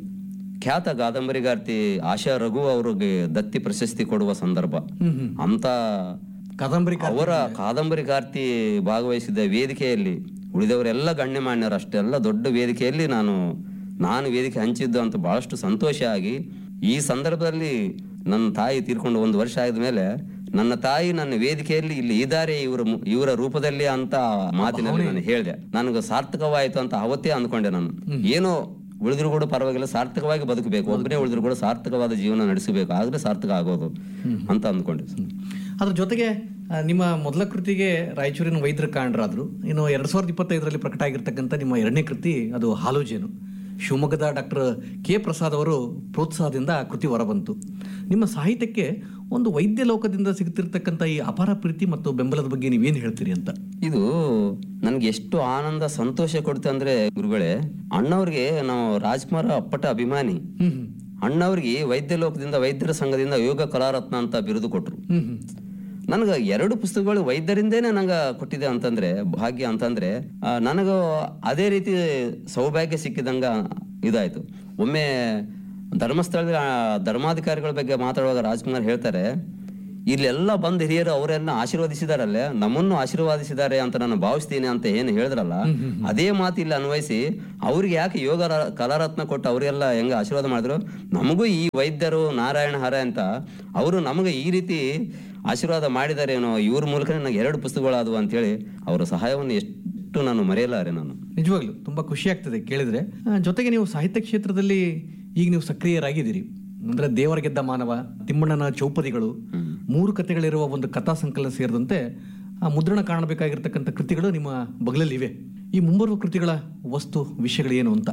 ಖ್ಯಾತ ಕಾದಂಬರಿಗಾರ್ತಿ ಆಶಾ ರಘು ಅವರಿಗೆ ದತ್ತಿ ಪ್ರಶಸ್ತಿ ಕೊಡುವ ಸಂದರ್ಭ ಹ್ಮ್ ಹ್ಮ್ ಅಂತ ಕಾದಂಬರಿ ಅವರ ಕಾದಂಬರಿಗಾರ್ತಿ ಭಾಗವಹಿಸಿದ ವೇದಿಕೆಯಲ್ಲಿ ಉಳಿದವರೆಲ್ಲ ಗಣ್ಯಮಾನ್ಯರು ಅಷ್ಟೆಲ್ಲ ದೊಡ್ಡ ವೇದಿಕೆಯಲ್ಲಿ ನಾನು ನಾನು ವೇದಿಕೆ ಹಂಚಿದ್ದು ಅಂತ ಬಹಳಷ್ಟು ಸಂತೋಷ ಆಗಿ ಈ ಸಂದರ್ಭದಲ್ಲಿ ನನ್ನ ತಾಯಿ ತೀರ್ಕೊಂಡು ಒಂದು ವರ್ಷ ಆದ ಮೇಲೆ ನನ್ನ ತಾಯಿ ನನ್ನ ವೇದಿಕೆಯಲ್ಲಿ ಇಲ್ಲಿ ಇದ್ದಾರೆ ಇವರ ಮು- ಇವರ ರೂಪದಲ್ಲಿ ಅಂತ ಮಾತಿನಲ್ಲಿ ನಾನು ಹೇಳಿದೆ ನನಗೆ ಸಾರ್ಥಕವಾಯಿತು ಅಂತ ಅವತ್ತೇ ಅಂದ್ಕೊಂಡೆ ನಾನು ಏನೋ ಉಳಿದ್ರು ಕೂಡ ಪರವಾಗಿಲ್ಲ ಸಾರ್ಥಕವಾಗಿ ಬದುಕಬೇಕು ಒಬ್ಬನೇ ಉಳಿದ್ರು ಕೂಡ ಸಾರ್ಥಕವಾದ ಜೀವನ ನಡೆಸಬೇಕು ಆದ್ರೆ ಸಾರ್ಥಕ ಆಗೋದು ಅಂತ ಅಂದ್ಕೊಂಡೆ ಅದ್ರ ಜೊತೆಗೆ ಆ, ನಿಮ್ಮ ಮೊದಲ ಕೃತಿಗೆ ರಾಯಚೂರಿನ ವೈದ್ಯರ ಕಾರಣರಾದ್ರು ಇನ್ನು ಎರಡ್ ಸಾವಿರದ ಇಪ್ಪತ್ತೈದರಲ್ಲಿ ಪ್ರಕಟ ಆಗಿರ್ತಕ್ಕಂಥ ನಿಮ್ಮ ಎರಡನೇ ಕೃತಿ ಅದು ಹಾಲೋಜೇನು ಶಿವಮೊಗ್ಗದ ಡಾಕ್ಟರ್ ಕೆ ಪ್ರಸಾದ್ ಅವರು ಪ್ರೋತ್ಸಾಹದಿಂದ ಆ ಕೃತಿ ಹೊರಬಂತು ನಿಮ್ಮ ಸಾಹಿತ್ಯಕ್ಕೆ ಒಂದು ವೈದ್ಯ ಲೋಕದಿಂದ ಸಿಗ್ತಿರ್ತಕ್ಕಂಥ ಈ ಅಪಾರ ಪ್ರೀತಿ ಮತ್ತು ಬೆಂಬಲದ ಬಗ್ಗೆ ನೀವೇನು ಹೇಳ್ತೀರಿ ಅಂತ ಇದು ನನ್ಗೆ ಎಷ್ಟು ಆನಂದ ಸಂತೋಷ ಕೊಡುತ್ತೆ ಅಂದ್ರೆ ಗುರುಗಳೇ ಅಣ್ಣವ್ರಿಗೆ ನಾವು ರಾಜ್ಕುಮಾರ್ ಅಪ್ಪಟ ಅಭಿಮಾನಿ ಹ್ಮ್ ಹ್ಮ್ ಅಣ್ಣವ್ರಿಗೆ ವೈದ್ಯ ಲೋಕದಿಂದ ವೈದ್ಯರ ಸಂಘದಿಂದ ಯೋಗ ಕಲಾರತ್ನ ಅಂತ ಬಿರುದು ಕೊಟ್ರು ಹ್ಮ್ ಹ್ಮ್ ನನಗ ಎರಡು ಪುಸ್ತಕಗಳು ವೈದ್ಯರಿಂದೇನೆ ನಂಗ ಕೊಟ್ಟಿದೆ ಅಂತಂದ್ರೆ ಭಾಗ್ಯ ಅಂತಂದ್ರೆ ಆ, ನನಗ ಅದೇ ರೀತಿ ಸೌಭಾಗ್ಯ ಸಿಕ್ಕಿದಂಗ ಇದಾಯ್ತು ಒಮ್ಮೆ ಧರ್ಮಸ್ಥಳದ ಆ, ಧರ್ಮಾಧಿಕಾರಿಗಳ ಬಗ್ಗೆ ಮಾತಾಡುವಾಗ ರಾಜ್ಕುಮಾರ್ ಹೇಳ್ತಾರೆ ಇಲ್ಲೆಲ್ಲ ಬಂದ ಹಿರಿಯರು ಅವರೆಲ್ಲ ಆಶೀರ್ವದಿಸಿದಾರಲ್ಲೇ ನಮ್ಮನ್ನು ಆಶೀರ್ವಾದಿಸಿದ್ದಾರೆ ಅಂತ ನಾನು ಭಾವಿಸ್ತೀನಿ ಅಂತ ಏನು ಹೇಳಿದ್ರಲ್ಲ ಅದೇ ಮಾತು ಇಲ್ಲಿ ಅನ್ವಯಿಸಿ ಅವ್ರಿಗೆ ಯಾಕೆ ಯೋಗ ರ- ಕಲಾರತ್ನ ಕೊಟ್ಟು ಅವರೆಲ್ಲ ಹೆಂಗ ಆಶೀರ್ವಾದ ಮಾಡಿದ್ರು ನಮಗೂ ಈ ವೈದ್ಯರು ನಾರಾಯಣ ಹರ ಅಂತ ಅವರು ನಮಗೆ ಈ ರೀತಿ ಆಶೀರ್ವಾದ ಮಾಡಿದಾರೇನೋ ಇವ್ರ ಮೂಲಕ ನನಗೆ ಎರಡು ಪುಸ್ತಕಗಳಾದವು ಅಂತೇಳಿ ಅವರ ಸಹಾಯವನ್ನು ಎಷ್ಟು ನಾನು ಮರೆಯಲಾರೆ ನಾನು ನಿಜವಾಗ್ಲೂ ತುಂಬಾ ಖುಷಿ ಆಗ್ತದೆ ಕೇಳಿದ್ರೆ ಆ, ಜೊತೆಗೆ ನೀವು ಸಾಹಿತ್ಯ ಕ್ಷೇತ್ರದಲ್ಲಿ ಈಗ ನೀವು ಸಕ್ರಿಯರಾಗಿದ್ದೀರಿ ಅಂದ್ರೆ ದೇವರ ಗೆದ್ದ ಮಾನವ ತಿಮ್ಮಣ್ಣನ ಚೌಪದಿಗಳು ಮೂರು ಕಥೆಗಳಿರುವ ಒಂದು ಕಥಾ ಸಂಕಲನ ಸೇರಿದಂತೆ ಆ ಮುದ್ರಣ ಕಾಣಬೇಕಾಗಿರ್ತಕ್ಕಂಥ ಕೃತಿಗಳು ನಿಮ್ಮ ಬಗಲಲ್ಲಿವೆ ಈ ಮುಂಬರುವ ಕೃತಿಗಳ ವಸ್ತು ವಿಷಯಗಳೇನು ಅಂತ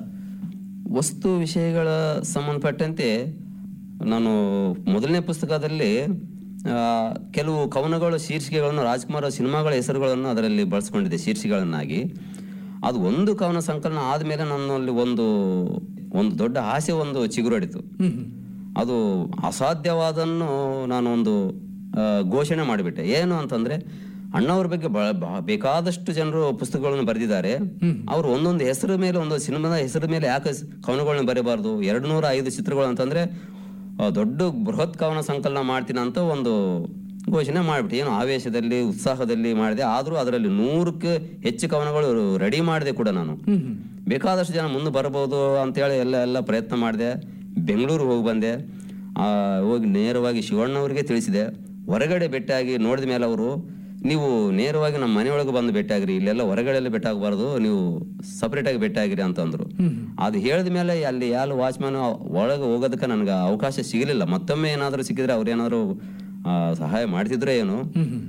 ವಸ್ತು ವಿಷಯಗಳ ಸಂಬಂಧಪಟ್ಟಂತೆ ನಾನು ಮೊದಲನೇ ಪುಸ್ತಕದಲ್ಲಿ ಆ, ಕೆಲವು ಕವನಗಳ ಶೀರ್ಷಿಕೆಗಳನ್ನು ರಾಜ್ಕುಮಾರ್ ಸಿನಿಮಾಗಳ ಹೆಸರುಗಳನ್ನು ಅದರಲ್ಲಿ ಬಳಸ್ಕೊಂಡಿದ್ದೆ ಶೀರ್ಷಿಕೆಗಳನ್ನಾಗಿ ಅದು ಒಂದು ಕವನ ಸಂಕಲನ ಆದಮೇಲೆ ನನ್ನಲ್ಲಿ ಒಂದು ಒಂದು ದೊಡ್ಡ ಆಸೆ ಒಂದು ಚಿಗುರೊಡಿತು ಹ್ಮ್ ಹ್ಮ್ ಅದು ಅಸಾಧ್ಯವಾದನ್ನು ನಾನು ಒಂದು ಆ, ಘೋಷಣೆ ಮಾಡಿಬಿಟ್ಟೆ ಏನು ಅಂತಂದ್ರೆ ಅಣ್ಣವ್ರ ಬಗ್ಗೆ ಬ- ಬ- ಬೇಕಾದಷ್ಟು ಜನರು ಪುಸ್ತಕಗಳನ್ನು ಬರೆದಿದ್ದಾರೆ ಅವರು ಒಂದೊಂದು ಹೆಸರು ಮೇಲೆ ಒಂದು ಸಿನಿಮಾದ ಹೆಸರು ಮೇಲೆ ಯಾಕೆ ಸ್- ಕವನಗಳನ್ನ ಬರೀಬಾರ್ದು ಎರಡು ನೂರ ಐದು ಚಿತ್ರಗಳು ಅಂತಂದ್ರೆ ಆ, ದೊಡ್ಡ ಬೃಹತ್ ಕವನ ಸಂಕಲನ ಮಾಡ್ತೀನಿ ಅಂತ ಒಂದು ಘೋಷಣೆ ಮಾಡಿಬಿಟ್ಟೆ ಏನು ಆವೇಶದಲ್ಲಿ ಉತ್ಸಾಹದಲ್ಲಿ ಮಾಡಿದೆ ಆದರೂ ಅದರಲ್ಲಿ ನೂರಕ್ಕೆ ಹೆಚ್ಚು ಕವನಗಳು ರೆಡಿ ಮಾಡಿದೆ ಕೂಡ ನಾನು ಹ್ಮ್ ಹ್ಮ್ ಬೇಕಾದಷ್ಟು ಜನ ಮುಂದೆ ಬರ್ಬೋದು ಅಂತೇಳಿ ಎಲ್ಲ ಎಲ್ಲ ಪ್ರಯತ್ನ ಮಾಡಿದೆ ಬೆಂಗಳೂರು ಹೋಗಿ ಬಂದೆ ಆ, ಹೋಗಿ ನೇರವಾಗಿ ಶಿವಣ್ಣವ್ರಿಗೆ ತಿಳಿಸಿದೆ ಹೊರಗಡೆ ಭೇಟಿಯಾಗಿ ನೋಡಿದ ಮೇಲೆ ಅವರು ನೀವು ನೇರವಾಗಿ ನಮ್ಮ ಮನೆಯೊಳಗೆ ಬಂದು ಭೇಟಿಯಾಗ್ರಿ ಇಲ್ಲೆಲ್ಲ ಹೊರಗಡೆ ಭೇಟಿ ಆಗಬಾರ್ದು ನೀವು ಸಪ್ರೇಟಾಗಿ ಭೇಟಿಯಾಗಿರಿ ಅಂತಂದ್ರು ಅದು ಹೇಳಿದ ಮೇಲೆ ಅಲ್ಲಿ ಯಾರು ವಾಚ್ಮ್ಯಾನ್ ಒಳಗೆ ಹೋಗೋದಕ್ಕೆ ನನಗೆ ಅವಕಾಶ ಸಿಗಲಿಲ್ಲ ಮತ್ತೊಮ್ಮೆ ಏನಾದರೂ ಸಿಕ್ಕಿದ್ರೆ ಅವ್ರು ಏನಾದರೂ ಸಹಾಯ ಮಾಡ್ತಿದ್ರೆ ಏನು ಹ್ಮ್ ಹ್ಮ್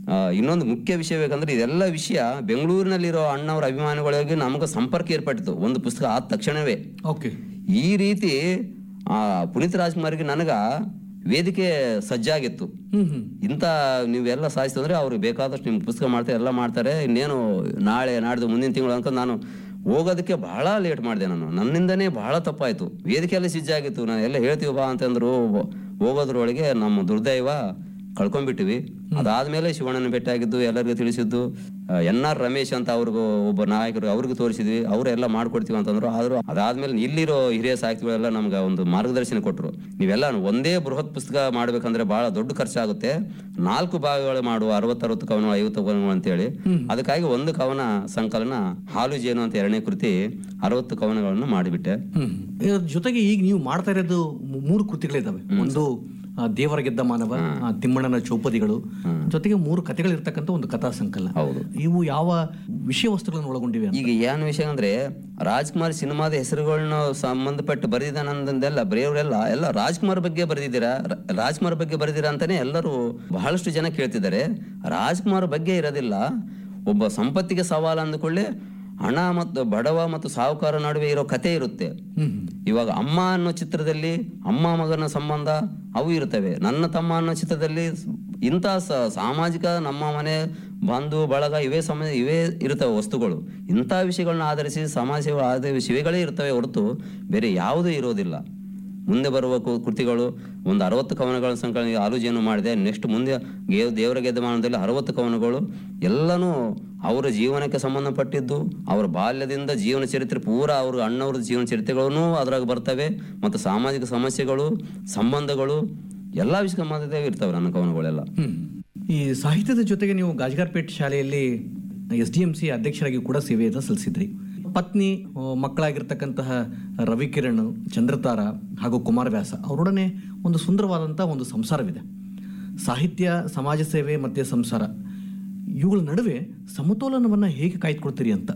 ಆ, ಇನ್ನೊಂದು ಮುಖ್ಯ ವಿಷಯ ಬೇಕಂದ್ರೆ ಇದೆಲ್ಲ ವಿಷಯ ಬೆಂಗಳೂರಿನಲ್ಲಿರೋ ಅಣ್ಣವರ ಅಭಿಮಾನಿಗಳಿಗೆ ನಮ್ಗೆ ಸಂಪರ್ಕ ಏರ್ಪಟ್ಟಿತು ಒಂದು ಪುಸ್ತಕ ಆದ ತಕ್ಷಣವೇ ಓಕೆ ಈ ರೀತಿ ಆ ಪುನೀತ್ ರಾಜ್ಕುಮಾರ್ಗೆ ನನಗ ವೇದಿಕೆ ಸಜ್ಜಾಗಿತ್ತು ಹ್ಮ್ ಹ್ಮ್ ಇಂಥ ನೀವೆಲ್ಲ ಸಾಧಿಸ್ತು ಅಂದ್ರೆ ಅವ್ರಿಗೆ ಬೇಕಾದಷ್ಟು ನಿಮ್ಗೆ ಪುಸ್ತಕ ಮಾಡ್ತಾರೆ ಎಲ್ಲ ಮಾಡ್ತಾರೆ ಇನ್ನೇನು ನಾಳೆ ನಾಡ್ದು ಮುಂದಿನ ತಿಂಗಳು ಅನ್ಕೊಂಡು ನಾನು ಹೋಗೋದಕ್ಕೆ ಬಹಳ ಲೇಟ್ ಮಾಡಿದೆ ನಾನು ನನ್ನಿಂದನೇ ಬಹಳ ತಪ್ಪಾಯ್ತು ವೇದಿಕೆಯಲ್ಲಿ ಸಿಜ್ಜಾಗಿತ್ತು ನಾನು ಎಲ್ಲ ಹೇಳ್ತೀವಿ ಬಾ ಅಂತಂದ್ರು ಹೋಗೋದ್ರೊಳಗೆ ನಮ್ಮ ದುರ್ದೈವ ಕಳ್ಕೊಂಡ್ಬಿಟ್ಟಿವಿ ಅದಾದ್ಮೇಲೆ ಶಿವಣ್ಣನ ಭೇಟಿಯಾಗಿದ್ದು ಎಲ್ಲರಿಗೂ ತಿಳಿಸಿದ್ದು ಎನ್ ಆರ್ ರಮೇಶ್ ಅಂತ ಅವ್ರಿಗೂ ಒಬ್ಬ ನಾಯಕರು ಅವ್ರಿಗೂ ತೋರಿಸಿದ್ವಿ ಅವರೆಲ್ಲ ಮಾಡ್ಕೊಡ್ತೀವಿ ಅಂತಂದ್ರು ಆದ್ರೂ ಅದಾದ್ಮೇಲೆ ಇಲ್ಲಿರೋ ಹಿರಿಯ ಸಾಹಿತಿಗಳೆಲ್ಲ ನಮ್ಗೆ ಒಂದು ಮಾರ್ಗದರ್ಶನ ಕೊಟ್ಟರು ನೀವೆಲ್ಲ ಒಂದೇ ಬೃಹತ್ ಪುಸ್ತಕ ಮಾಡ್ಬೇಕಂದ್ರೆ ಬಹಳ ದೊಡ್ಡ ಖರ್ಚಾಗುತ್ತೆ ನಾಲ್ಕು ಭಾಗಗಳು ಮಾಡುವ ಅರವತ್ತರವತ್ತು ಕವನ ಐವತ್ತು ಕವನಗಳು ಅಂತೇಳಿ ಅದಕ್ಕಾಗಿ ಒಂದು ಕವನ ಸಂಕಲನ ಹಾಲು ಜೇನು ಅಂತ ಎರಡನೇ ಕೃತಿ ಅರವತ್ತು ಕವನಗಳನ್ನು ಮಾಡಿಬಿಟ್ಟೆ ಹ್ಮ್ ಇದ್ರ ಜೊತೆಗೆ ಈಗ ನೀವು ಮಾಡ್ತಾ ಇರೋದು ಮೂ- ಮೂರು ಕೃತಿಗಳಿದಾವೆ ಒಂದು ಆ, ದೇವರ ಗೆದ್ದ ಮಾನವ ಆ, ತಿಮ್ಮಣ್ಣನ ಚೌಪದಿಗಳು ಜೊತೆಗೆ ಮೂರು ಕಥೆಗಳಿರ್ತಕ್ಕಂಥ ಒಂದು ಕಥಾ ಸಂಕಲನ ಹೌದು ಇವು ಯಾವ ವಿಷಯ ವಸ್ತುಗಳನ್ನು ಒಳಗೊಂಡಿವೆ ಅಂತ ಈಗ ಏನ್ ವಿಷಯ ಅಂದ್ರೆ ರಾಜ್ಕುಮಾರ್ ಸಿನಿಮಾದ ಹೆಸರುಗಳನ್ನ ಸಂಬಂಧಪಟ್ಟು ಬರೆದಿದ್ದಾನಂದೆಲ್ಲ ಬರೆಯೋರೆಲ್ಲ ಎಲ್ಲ ರಾಜ್ಕುಮಾರ್ ಬಗ್ಗೆ ಬರೆದಿದ್ದೀರಾ ರ- ರಾಜ್ಕುಮಾರ್ ಬಗ್ಗೆ ಬರೆದಿರಾ ಅಂತಾನೆ ಎಲ್ಲರೂ ಬಹಳಷ್ಟು ಜನ ಕೇಳ್ತಿದ್ದಾರೆ ರಾಜ್ಕುಮಾರ್ ಬಗ್ಗೆ ಇರೋದಿಲ್ಲ ಒಬ್ಬ ಸಂಪತ್ತಿಗೆ ಸವಾಲು ಅಂದುಕೊಳ್ಳಿ ಹಣ ಮತ್ತು ಬಡವ ಮತ್ತು ಸಾಹುಕಾರ ನಡುವೆ ಇರೋ ಕತೆ ಇರುತ್ತೆ ಹ್ಮ್ ಇವಾಗ ಅಮ್ಮ ಅನ್ನೋ ಚಿತ್ರದಲ್ಲಿ ಅಮ್ಮ ಮಗನ ಸಂಬಂಧ ಅವು ಇರ್ತವೆ ನನ್ನ ತಮ್ಮ ಅನ್ನೋ ಚಿತ್ರದಲ್ಲಿ ಇಂಥ ಸ- ಸಾಮಾಜಿಕ ನಮ್ಮ ಮನೆ ಬಂಧು ಬಳಗ ಇವೇ ಸಮ ಇವೇ ಇರ್ತವೆ ವಸ್ತುಗಳು ಇಂಥ ವಿಷಯಗಳನ್ನ ಆಧರಿಸಿ ಸಮಾಜ ಸೇವೆ ಆದ ವಿಷಯಗಳೇ ಇರ್ತವೆ ಹೊರತು ಬೇರೆ ಯಾವುದೂ ಇರೋದಿಲ್ಲ ಮುಂದೆ ಬರುವ ಕು- ಕೃತಿಗಳು ಒಂದು ಅರವತ್ತು ಕವನಗಳ ಸಂಕಲನ ಆಲೋಚನೆ ಮಾಡಿದೆ ನೆಕ್ಸ್ಟ್ ಮುಂದೆ ಗೆ- ದೇವರ ಗೆದ್ದಮಾನದಲ್ಲಿ ಅರವತ್ತು ಕವನಗಳು ಎಲ್ಲನೂ ಅವರ ಜೀವನಕ್ಕೆ ಸಂಬಂಧಪಟ್ಟಿದ್ದು ಅವರ ಬಾಲ್ಯದಿಂದ ಜೀವನ ಚರಿತ್ರೆ ಪೂರ ಅವ್ರ ಅಣ್ಣವ್ರ ಜೀವನ ಚರಿತ್ರೆಗಳೂ ಅದ್ರಾಗ ಬರ್ತವೆ ಮತ್ತು ಸಾಮಾಜಿಕ ಸಮಸ್ಯೆಗಳು ಸಂಬಂಧಗಳು ಎಲ್ಲ ವಿಷಯ ಸಂಬಂಧಿತ ಇರ್ತವೆ ನನ್ನ ಕವನಗಳೆಲ್ಲ ಹ್ಮ್. ಈ ಸಾಹಿತ್ಯದ ಜೊತೆಗೆ ನೀವು ಗಾಜಗಾರ್ಪೇಟ್ ಶಾಲೆಯಲ್ಲಿ ಎಸ್ ಡಿ ಎಂ ಸಿ ಅಧ್ಯಕ್ಷರಾಗಿ ಕೂಡ ಸೇವೆಯನ್ನು ಸಲ್ಲಿಸಿದ್ರಿ ಪತ್ನಿ ಆ, ಮಕ್ಕಳಾಗಿರ್ತಕ್ಕಂತಹ ರವಿಕಿರಣ್ ಚಂದ್ರತಾರ ಹಾಗೂ ಕುಮಾರವ್ಯಾಸ ಅವರೊಡನೆ ಒಂದು ಸುಂದರವಾದಂತಹ ಒಂದು ಸಂಸಾರವಿದೆ ಸಾಹಿತ್ಯ ಸಮಾಜ ಸೇವೆ ಮತ್ತೆ ಸಂಸಾರ ಇವುಗಳ ನಡುವೆ ಸಮತೋಲನವನ್ನ ಹೇಗೆ ಕಾಯ್ದುಕೊಳ್ತೀರಿ ಅಂತ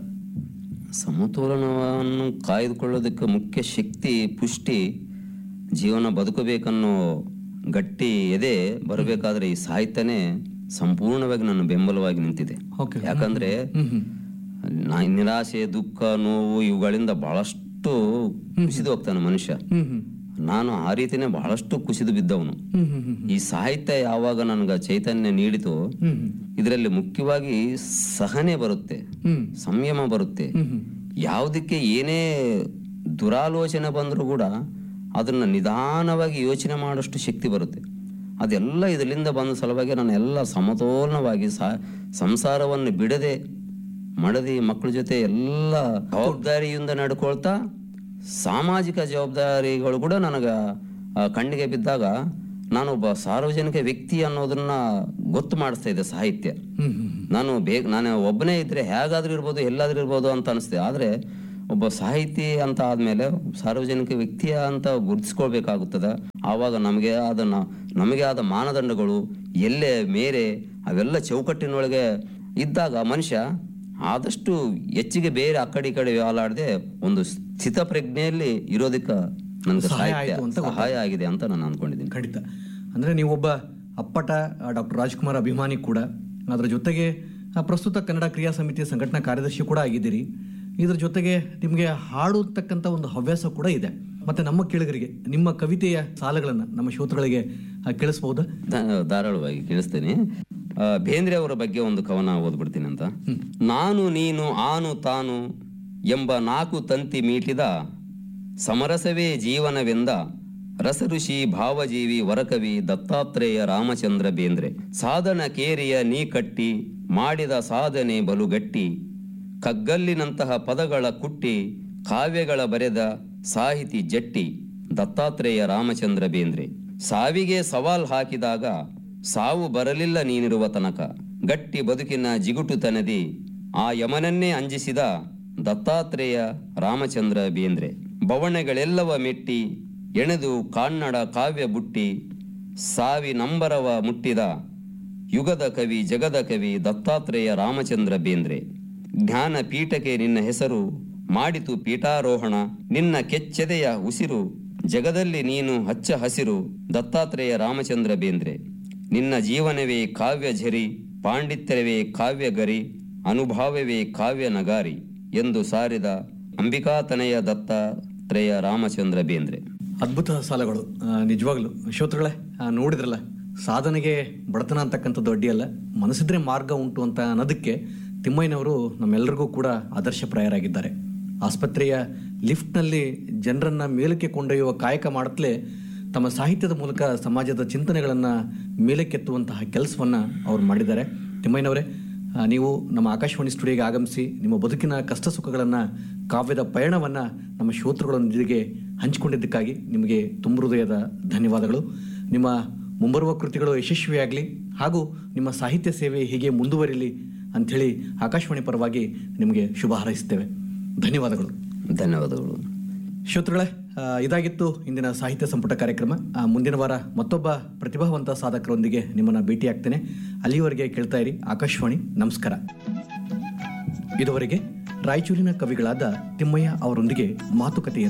ಸಮತೋಲನವನ್ನು ಕಾಯ್ದುಕೊಳ್ಳೋದಕ್ಕೆ ಮುಖ್ಯ ಶಕ್ತಿ ಪುಷ್ಟಿ ಜೀವನ ಬದುಕಬೇಕನ್ನೋ ಗಟ್ಟಿ ಎದೆ ಬರಬೇಕಾದ್ರೆ ಈ ಸಾಹಿತ್ಯನೇ ಸಂಪೂರ್ಣವಾಗಿ ನನ್ನ ಬೆಂಬಲವಾಗಿ ನಿಂತಿದೆ ಓಕೆ ಯಾಕಂದ್ರೆ ಹ್ಮ್ ಹ್ಮ್ ನಾ- ನಿರಾಶೆ ದುಃಖ ನೋವು ಇವುಗಳಿಂದ ಬಹಳಷ್ಟು ಕುಸಿದು ಹೋಗ್ತಾನೆ ಮನುಷ್ಯ ಹ್ಮ್ ಹ್ಮ್ ನಾನು ಆ ರೀತಿನೇ ಬಹಳಷ್ಟು ಕುಸಿದು ಬಿದ್ದವನು ಹ್ಮ್ ಹ್ಮ್ ಹ್ಮ್ ಈ ಸಾಹಿತ್ಯ ಯಾವಾಗ ನನಗೆ ಚೈತನ್ಯ ನೀಡಿತು ಹ್ಮ್ ಹ್ಮ್ ಇದರಲ್ಲಿ ಮುಖ್ಯವಾಗಿ ಸಹನೆ ಬರುತ್ತೆ ಹ್ಮ್ ಸಂಯಮ ಬರುತ್ತೆ ಹ್ಮ್ ಹ್ಮ್ ಯಾವುದಕ್ಕೆ ಏನೇ ದುರಾಲೋಚನೆ ಬಂದರೂ ಕೂಡ ಅದನ್ನ ನಿಧಾನವಾಗಿ ಯೋಚನೆ ಮಾಡೋಷ್ಟು ಶಕ್ತಿ ಬರುತ್ತೆ ಅದೆಲ್ಲ ಇದರಿಂದ ಬಂದ ಸಲುವಾಗಿ ನಾನು ಎಲ್ಲ ಸಮತೋಲನವಾಗಿ ಸಾ ಸಂಸಾರವನ್ನು ಬಿಡದೆ ಮಡದಿ ಮಕ್ಕಳ ಜೊತೆ ಎಲ್ಲ ಜವಾಬ್ದಾರಿಯಿಂದ ನಡ್ಕೊಳ್ತಾ ಸಾಮಾಜಿಕ ಜವಾಬ್ದಾರಿಗಳು ಕೂಡ ನನಗೆ ಆ, ಕಣ್ಣಿಗೆ ಬಿದ್ದಾಗ ನಾನೊಬ್ಬ ಸಾರ್ವಜನಿಕ ವ್ಯಕ್ತಿ ಅನ್ನೋದನ್ನ ಗೊತ್ತು ಮಾಡಿಸ್ತಾ ಇದೆ ಸಾಹಿತ್ಯ ಹ್ಮ್ ಹ್ಮ್ ನಾನು ಬೇಗ ನಾನು ಒಬ್ಬನೇ ಇದ್ರೆ ಹೇಗಾದ್ರೂ ಇರ್ಬೋದು ಎಲ್ಲಾದ್ರೂ ಇರ್ಬೋದು ಅಂತ ಅನಿಸ್ತೆ ಆದ್ರೆ ಒಬ್ಬ ಸಾಹಿತಿ ಅಂತ ಆದ್ಮೇಲೆ ಸಾರ್ವಜನಿಕ ವ್ಯಕ್ತಿಯ ಅಂತ ಗುರುತಿಸ್ಕೊಳ್ಬೇಕಾಗುತ್ತದೆ ಆವಾಗ ನಮಗೆ ಅದನ್ನ ನಮಗೆ ಆದ ಮಾನದಂಡಗಳು ಎಲ್ಲೇ ಮೇರೆ ಅವೆಲ್ಲ ಚೌಕಟ್ಟಿನೊಳಗೆ ಇದ್ದಾಗ ಮನುಷ್ಯ ಆದಷ್ಟು ಹೆಚ್ಚಿಗೆ ಬೇರೆ ಆ ಕಡೆ ಈ ಕಡೆ ವ್ಯಾಲಾಡದೆ ಒಂದು ಸ್ಥಿತ ಪ್ರಜ್ಞೆಯಲ್ಲಿ ಇರೋದಕ್ಕೆ ನನಗೆ ಸಹಾಯ ಸಾಹಿತ್ಯ ಆಯ್ತು ಅಂತ ಸಹಾಯ ಆಗಿದೆ ಅಂತ ನಾನು ಅನ್ಕೊಂಡಿದ್ದೀನಿ ಖಂಡಿತ ಅಂದರೆ ನೀವೊಬ್ಬ ಅಪ್ಪಟ ಡಾಕ್ಟರ್ ರಾಜ್ಕುಮಾರ್ ಅಭಿಮಾನಿ ಕೂಡ ಅದರ ಜೊತೆಗೆ ಆ, ಪ್ರಸ್ತುತ ಕನ್ನಡ ಕ್ರಿಯಾ ಸಮಿತಿಯ ಸಂಘಟನಾ ಕಾರ್ಯದರ್ಶಿ ಕೂಡ ಆಗಿದ್ದೀರಿ ಇದ್ರ ಜೊತೆಗೆ ನಿಮಗೆ ಹಾಡುತ್ತಕ್ಕಂಥ ಒಂದು ಹವ್ಯಾಸ ಕೂಡ ಇದೆ ಮತ್ತೆ ನಮ್ಮ ಕೇಳಿಗರಿಗೆ ನಿಮ್ಮ ಕವಿತೆಯ ಸಾಲಗಳನ್ನು ನಮ್ಮ ಶ್ರೋತೃಗಳಿಗೆ ಆ, ಕೇಳಿಸ್ಬಹುದಾ ಧಾ- ಧಾರಾಳವಾಗಿ ಕೇಳಿಸ್ತೇನೆ ಆ, ಬೇಂದ್ರೆ ಅವರ ಬಗ್ಗೆ ಒಂದು ಕವನ ಓದ್ಬಿಡ್ತೀನಿ ಅಂತ ನಾನು ನೀನು ಆನು ತಾನು ಎಂಬ ನಾಲ್ಕು ತಂತಿ ಮೀಟಿದ ಸಮರಸವೇ ಜೀವನವೆಂದ ರಸಋಷಿ ಭಾವಜೀವಿ ವರಕವಿ ದತ್ತಾತ್ರೇಯ ರಾಮಚಂದ್ರ ಬೇಂದ್ರೆ ಸಾಧನ ಕೇರಿಯ ನೀ ಕಟ್ಟಿ ಮಾಡಿದ ಸಾಧನೆ ಬಲುಗಟ್ಟಿ ಕಗ್ಗಲ್ಲಿನಂತಹ ಪದಗಳ ಕುಟ್ಟಿ ಕಾವ್ಯಗಳ ಬರೆದ ಸಾಹಿತಿ ಜಟ್ಟಿ ದತ್ತಾತ್ರೇಯ ರಾಮಚಂದ್ರ ಬೇಂದ್ರೆ ಸಾವಿಗೆ ಸವಾಲ್ ಹಾಕಿದಾಗ ಸಾವು ಬರಲಿಲ್ಲ ನೀನಿರುವ ತನಕ ಗಟ್ಟಿ ಬದುಕಿನ ಜಿಗುಟುತನದಿ ಆ ಯಮನನ್ನೇ ಅಂಜಿಸಿದ ದತ್ತಾತ್ರೇಯ ರಾಮಚಂದ್ರ ಬೇಂದ್ರೆ ಬವಣೆಗಳೆಲ್ಲವ ಮೆಟ್ಟಿ ಎಣೆದು ಕಾನ್ನಡ ಕಾವ್ಯ ಬುಟ್ಟಿ ಸಾವಿ ನಂಬರವ ಮುಟ್ಟಿದ ಯುಗದ ಕವಿ ಜಗದ ಕವಿ ದತ್ತಾತ್ರೇಯ ರಾಮಚಂದ್ರ ಬೇಂದ್ರೆ ಜ್ಞಾನ ಪೀಠಕ್ಕೆ ನಿನ್ನ ಹೆಸರು ಮಾಡಿತು ಪೀಠಾರೋಹಣ ನಿನ್ನ ಕೆಚ್ಚೆದೆಯ ಉಸಿರು ಜಗದಲ್ಲಿ ನೀನು ಹಚ್ಚ ಹಸಿರು ದತ್ತಾತ್ರೇಯ ರಾಮಚಂದ್ರ ಬೇಂದ್ರೆ ನಿನ್ನ ಜೀವನವೇ ಕಾವ್ಯ ಝರಿ ಪಾಂಡಿತ್ಯವೇ ಕಾವ್ಯಗರಿ ಅನುಭಾವವೇ ಕಾವ್ಯ ನಗಾರಿ ಎಂದು ಸಾರಿದ ಅಂಬಿಕಾತನಯ ದತ್ತಾತ್ರೇಯ ರಾಮಚಂದ್ರ ಬೇಂದ್ರೆ ಅದ್ಭುತ ಸಾಲಗಳು ಆ, ನಿಜವಾಗ್ಲು ಶ್ರೋತೃಗಳೇ ಆ, ನೋಡಿದ್ರಲ್ಲ ಸಾಧನೆಗೆ ಬಡತನ ಅಂತಕ್ಕಂಥದ್ದು ಅಡ್ಡಿಯಲ್ಲ ಮನಸ್ಸಿದ್ರೆ ಮಾರ್ಗ ಉಂಟು ಅಂತ ಅನ್ನೋದಕ್ಕೆ ತಿಮ್ಮಯ್ಯನವರು ನಮ್ಮೆಲ್ಲರಿಗೂ ಕೂಡ ಆದರ್ಶಪ್ರಾಯರಾಗಿದ್ದಾರೆ ಆಸ್ಪತ್ರೆಯ ಲಿಫ್ಟ್ನಲ್ಲಿ ಜನರನ್ನ ಮೇಲಕ್ಕೆ ಕೊಂಡೊಯ್ಯುವ ಕಾಯಕ ಮಾಡುತ್ತಲೇ ತಮ್ಮ ಸಾಹಿತ್ಯದ ಮೂಲಕ ಸಮಾಜದ ಚಿಂತನೆಗಳನ್ನು ಮೇಲಕ್ಕೆತ್ತುವಂತಹ ಕೆಲಸವನ್ನು ಅವ್ರು ಮಾಡಿದ್ದಾರೆ ತಿಮ್ಮಯ್ಯನವರೇ ಆ, ನೀವು ನಮ್ಮ ಆಕಾಶವಾಣಿ ಸ್ಟುಡಿಯೋಗೆ ಆಗಮಿಸಿ ನಿಮ್ಮ ಬದುಕಿನ ಕಷ್ಟ ಸುಖಗಳನ್ನು ಕಾವ್ಯದ ಪಯಣವನ್ನು ನಮ್ಮ ಶ್ರೋತೃಗಳೊಂದಿಗೆ ಹಂಚಿಕೊಂಡಿದ್ದಕ್ಕಾಗಿ ನಿಮಗೆ ತುಂಬ ಹೃದಯದ ಧನ್ಯವಾದಗಳು ನಿಮ್ಮ ಮುಂಬರುವ ಕೃತಿಗಳು ಯಶಸ್ವಿಯಾಗಲಿ ಹಾಗೂ ನಿಮ್ಮ ಸಾಹಿತ್ಯ ಸೇವೆ ಹೀಗೆ ಮುಂದುವರಿಲಿ ಅಂಥೇಳಿ ಆಕಾಶವಾಣಿ ಪರವಾಗಿ ನಿಮಗೆ ಶುಭ ಹಾರೈಸ್ತೇವೆ ಧನ್ಯವಾದಗಳು ಧನ್ಯವಾದಗಳು ಶ್ರೋತೃಗಳೇ ಆ, ಇದಾಗಿತ್ತು ಇಂದಿನ ಸಾಹಿತ್ಯ ಸಂಪುಟ ಕಾರ್ಯಕ್ರಮ ಆ, ಮುಂದಿನ ವಾರ ಮತ್ತೊಬ್ಬ ಪ್ರತಿಭಾವಂತ ಸಾಧಕರೊಂದಿಗೆ ನಿಮ್ಮನ್ನು ಭೇಟಿಯಾಗ್ತೇನೆ ಅಲ್ಲಿಯವರೆಗೆ ಕೇಳ್ತಾ ಇರಿ ಆಕಾಶವಾಣಿ ನಮಸ್ಕಾರ ಇದುವರೆಗೆ ರಾಯಚೂರಿನ ಕವಿಗಳಾದ ತಿಮ್ಮಯ್ಯ ಅವರೊಂದಿಗೆ ಮಾತುಕತೆ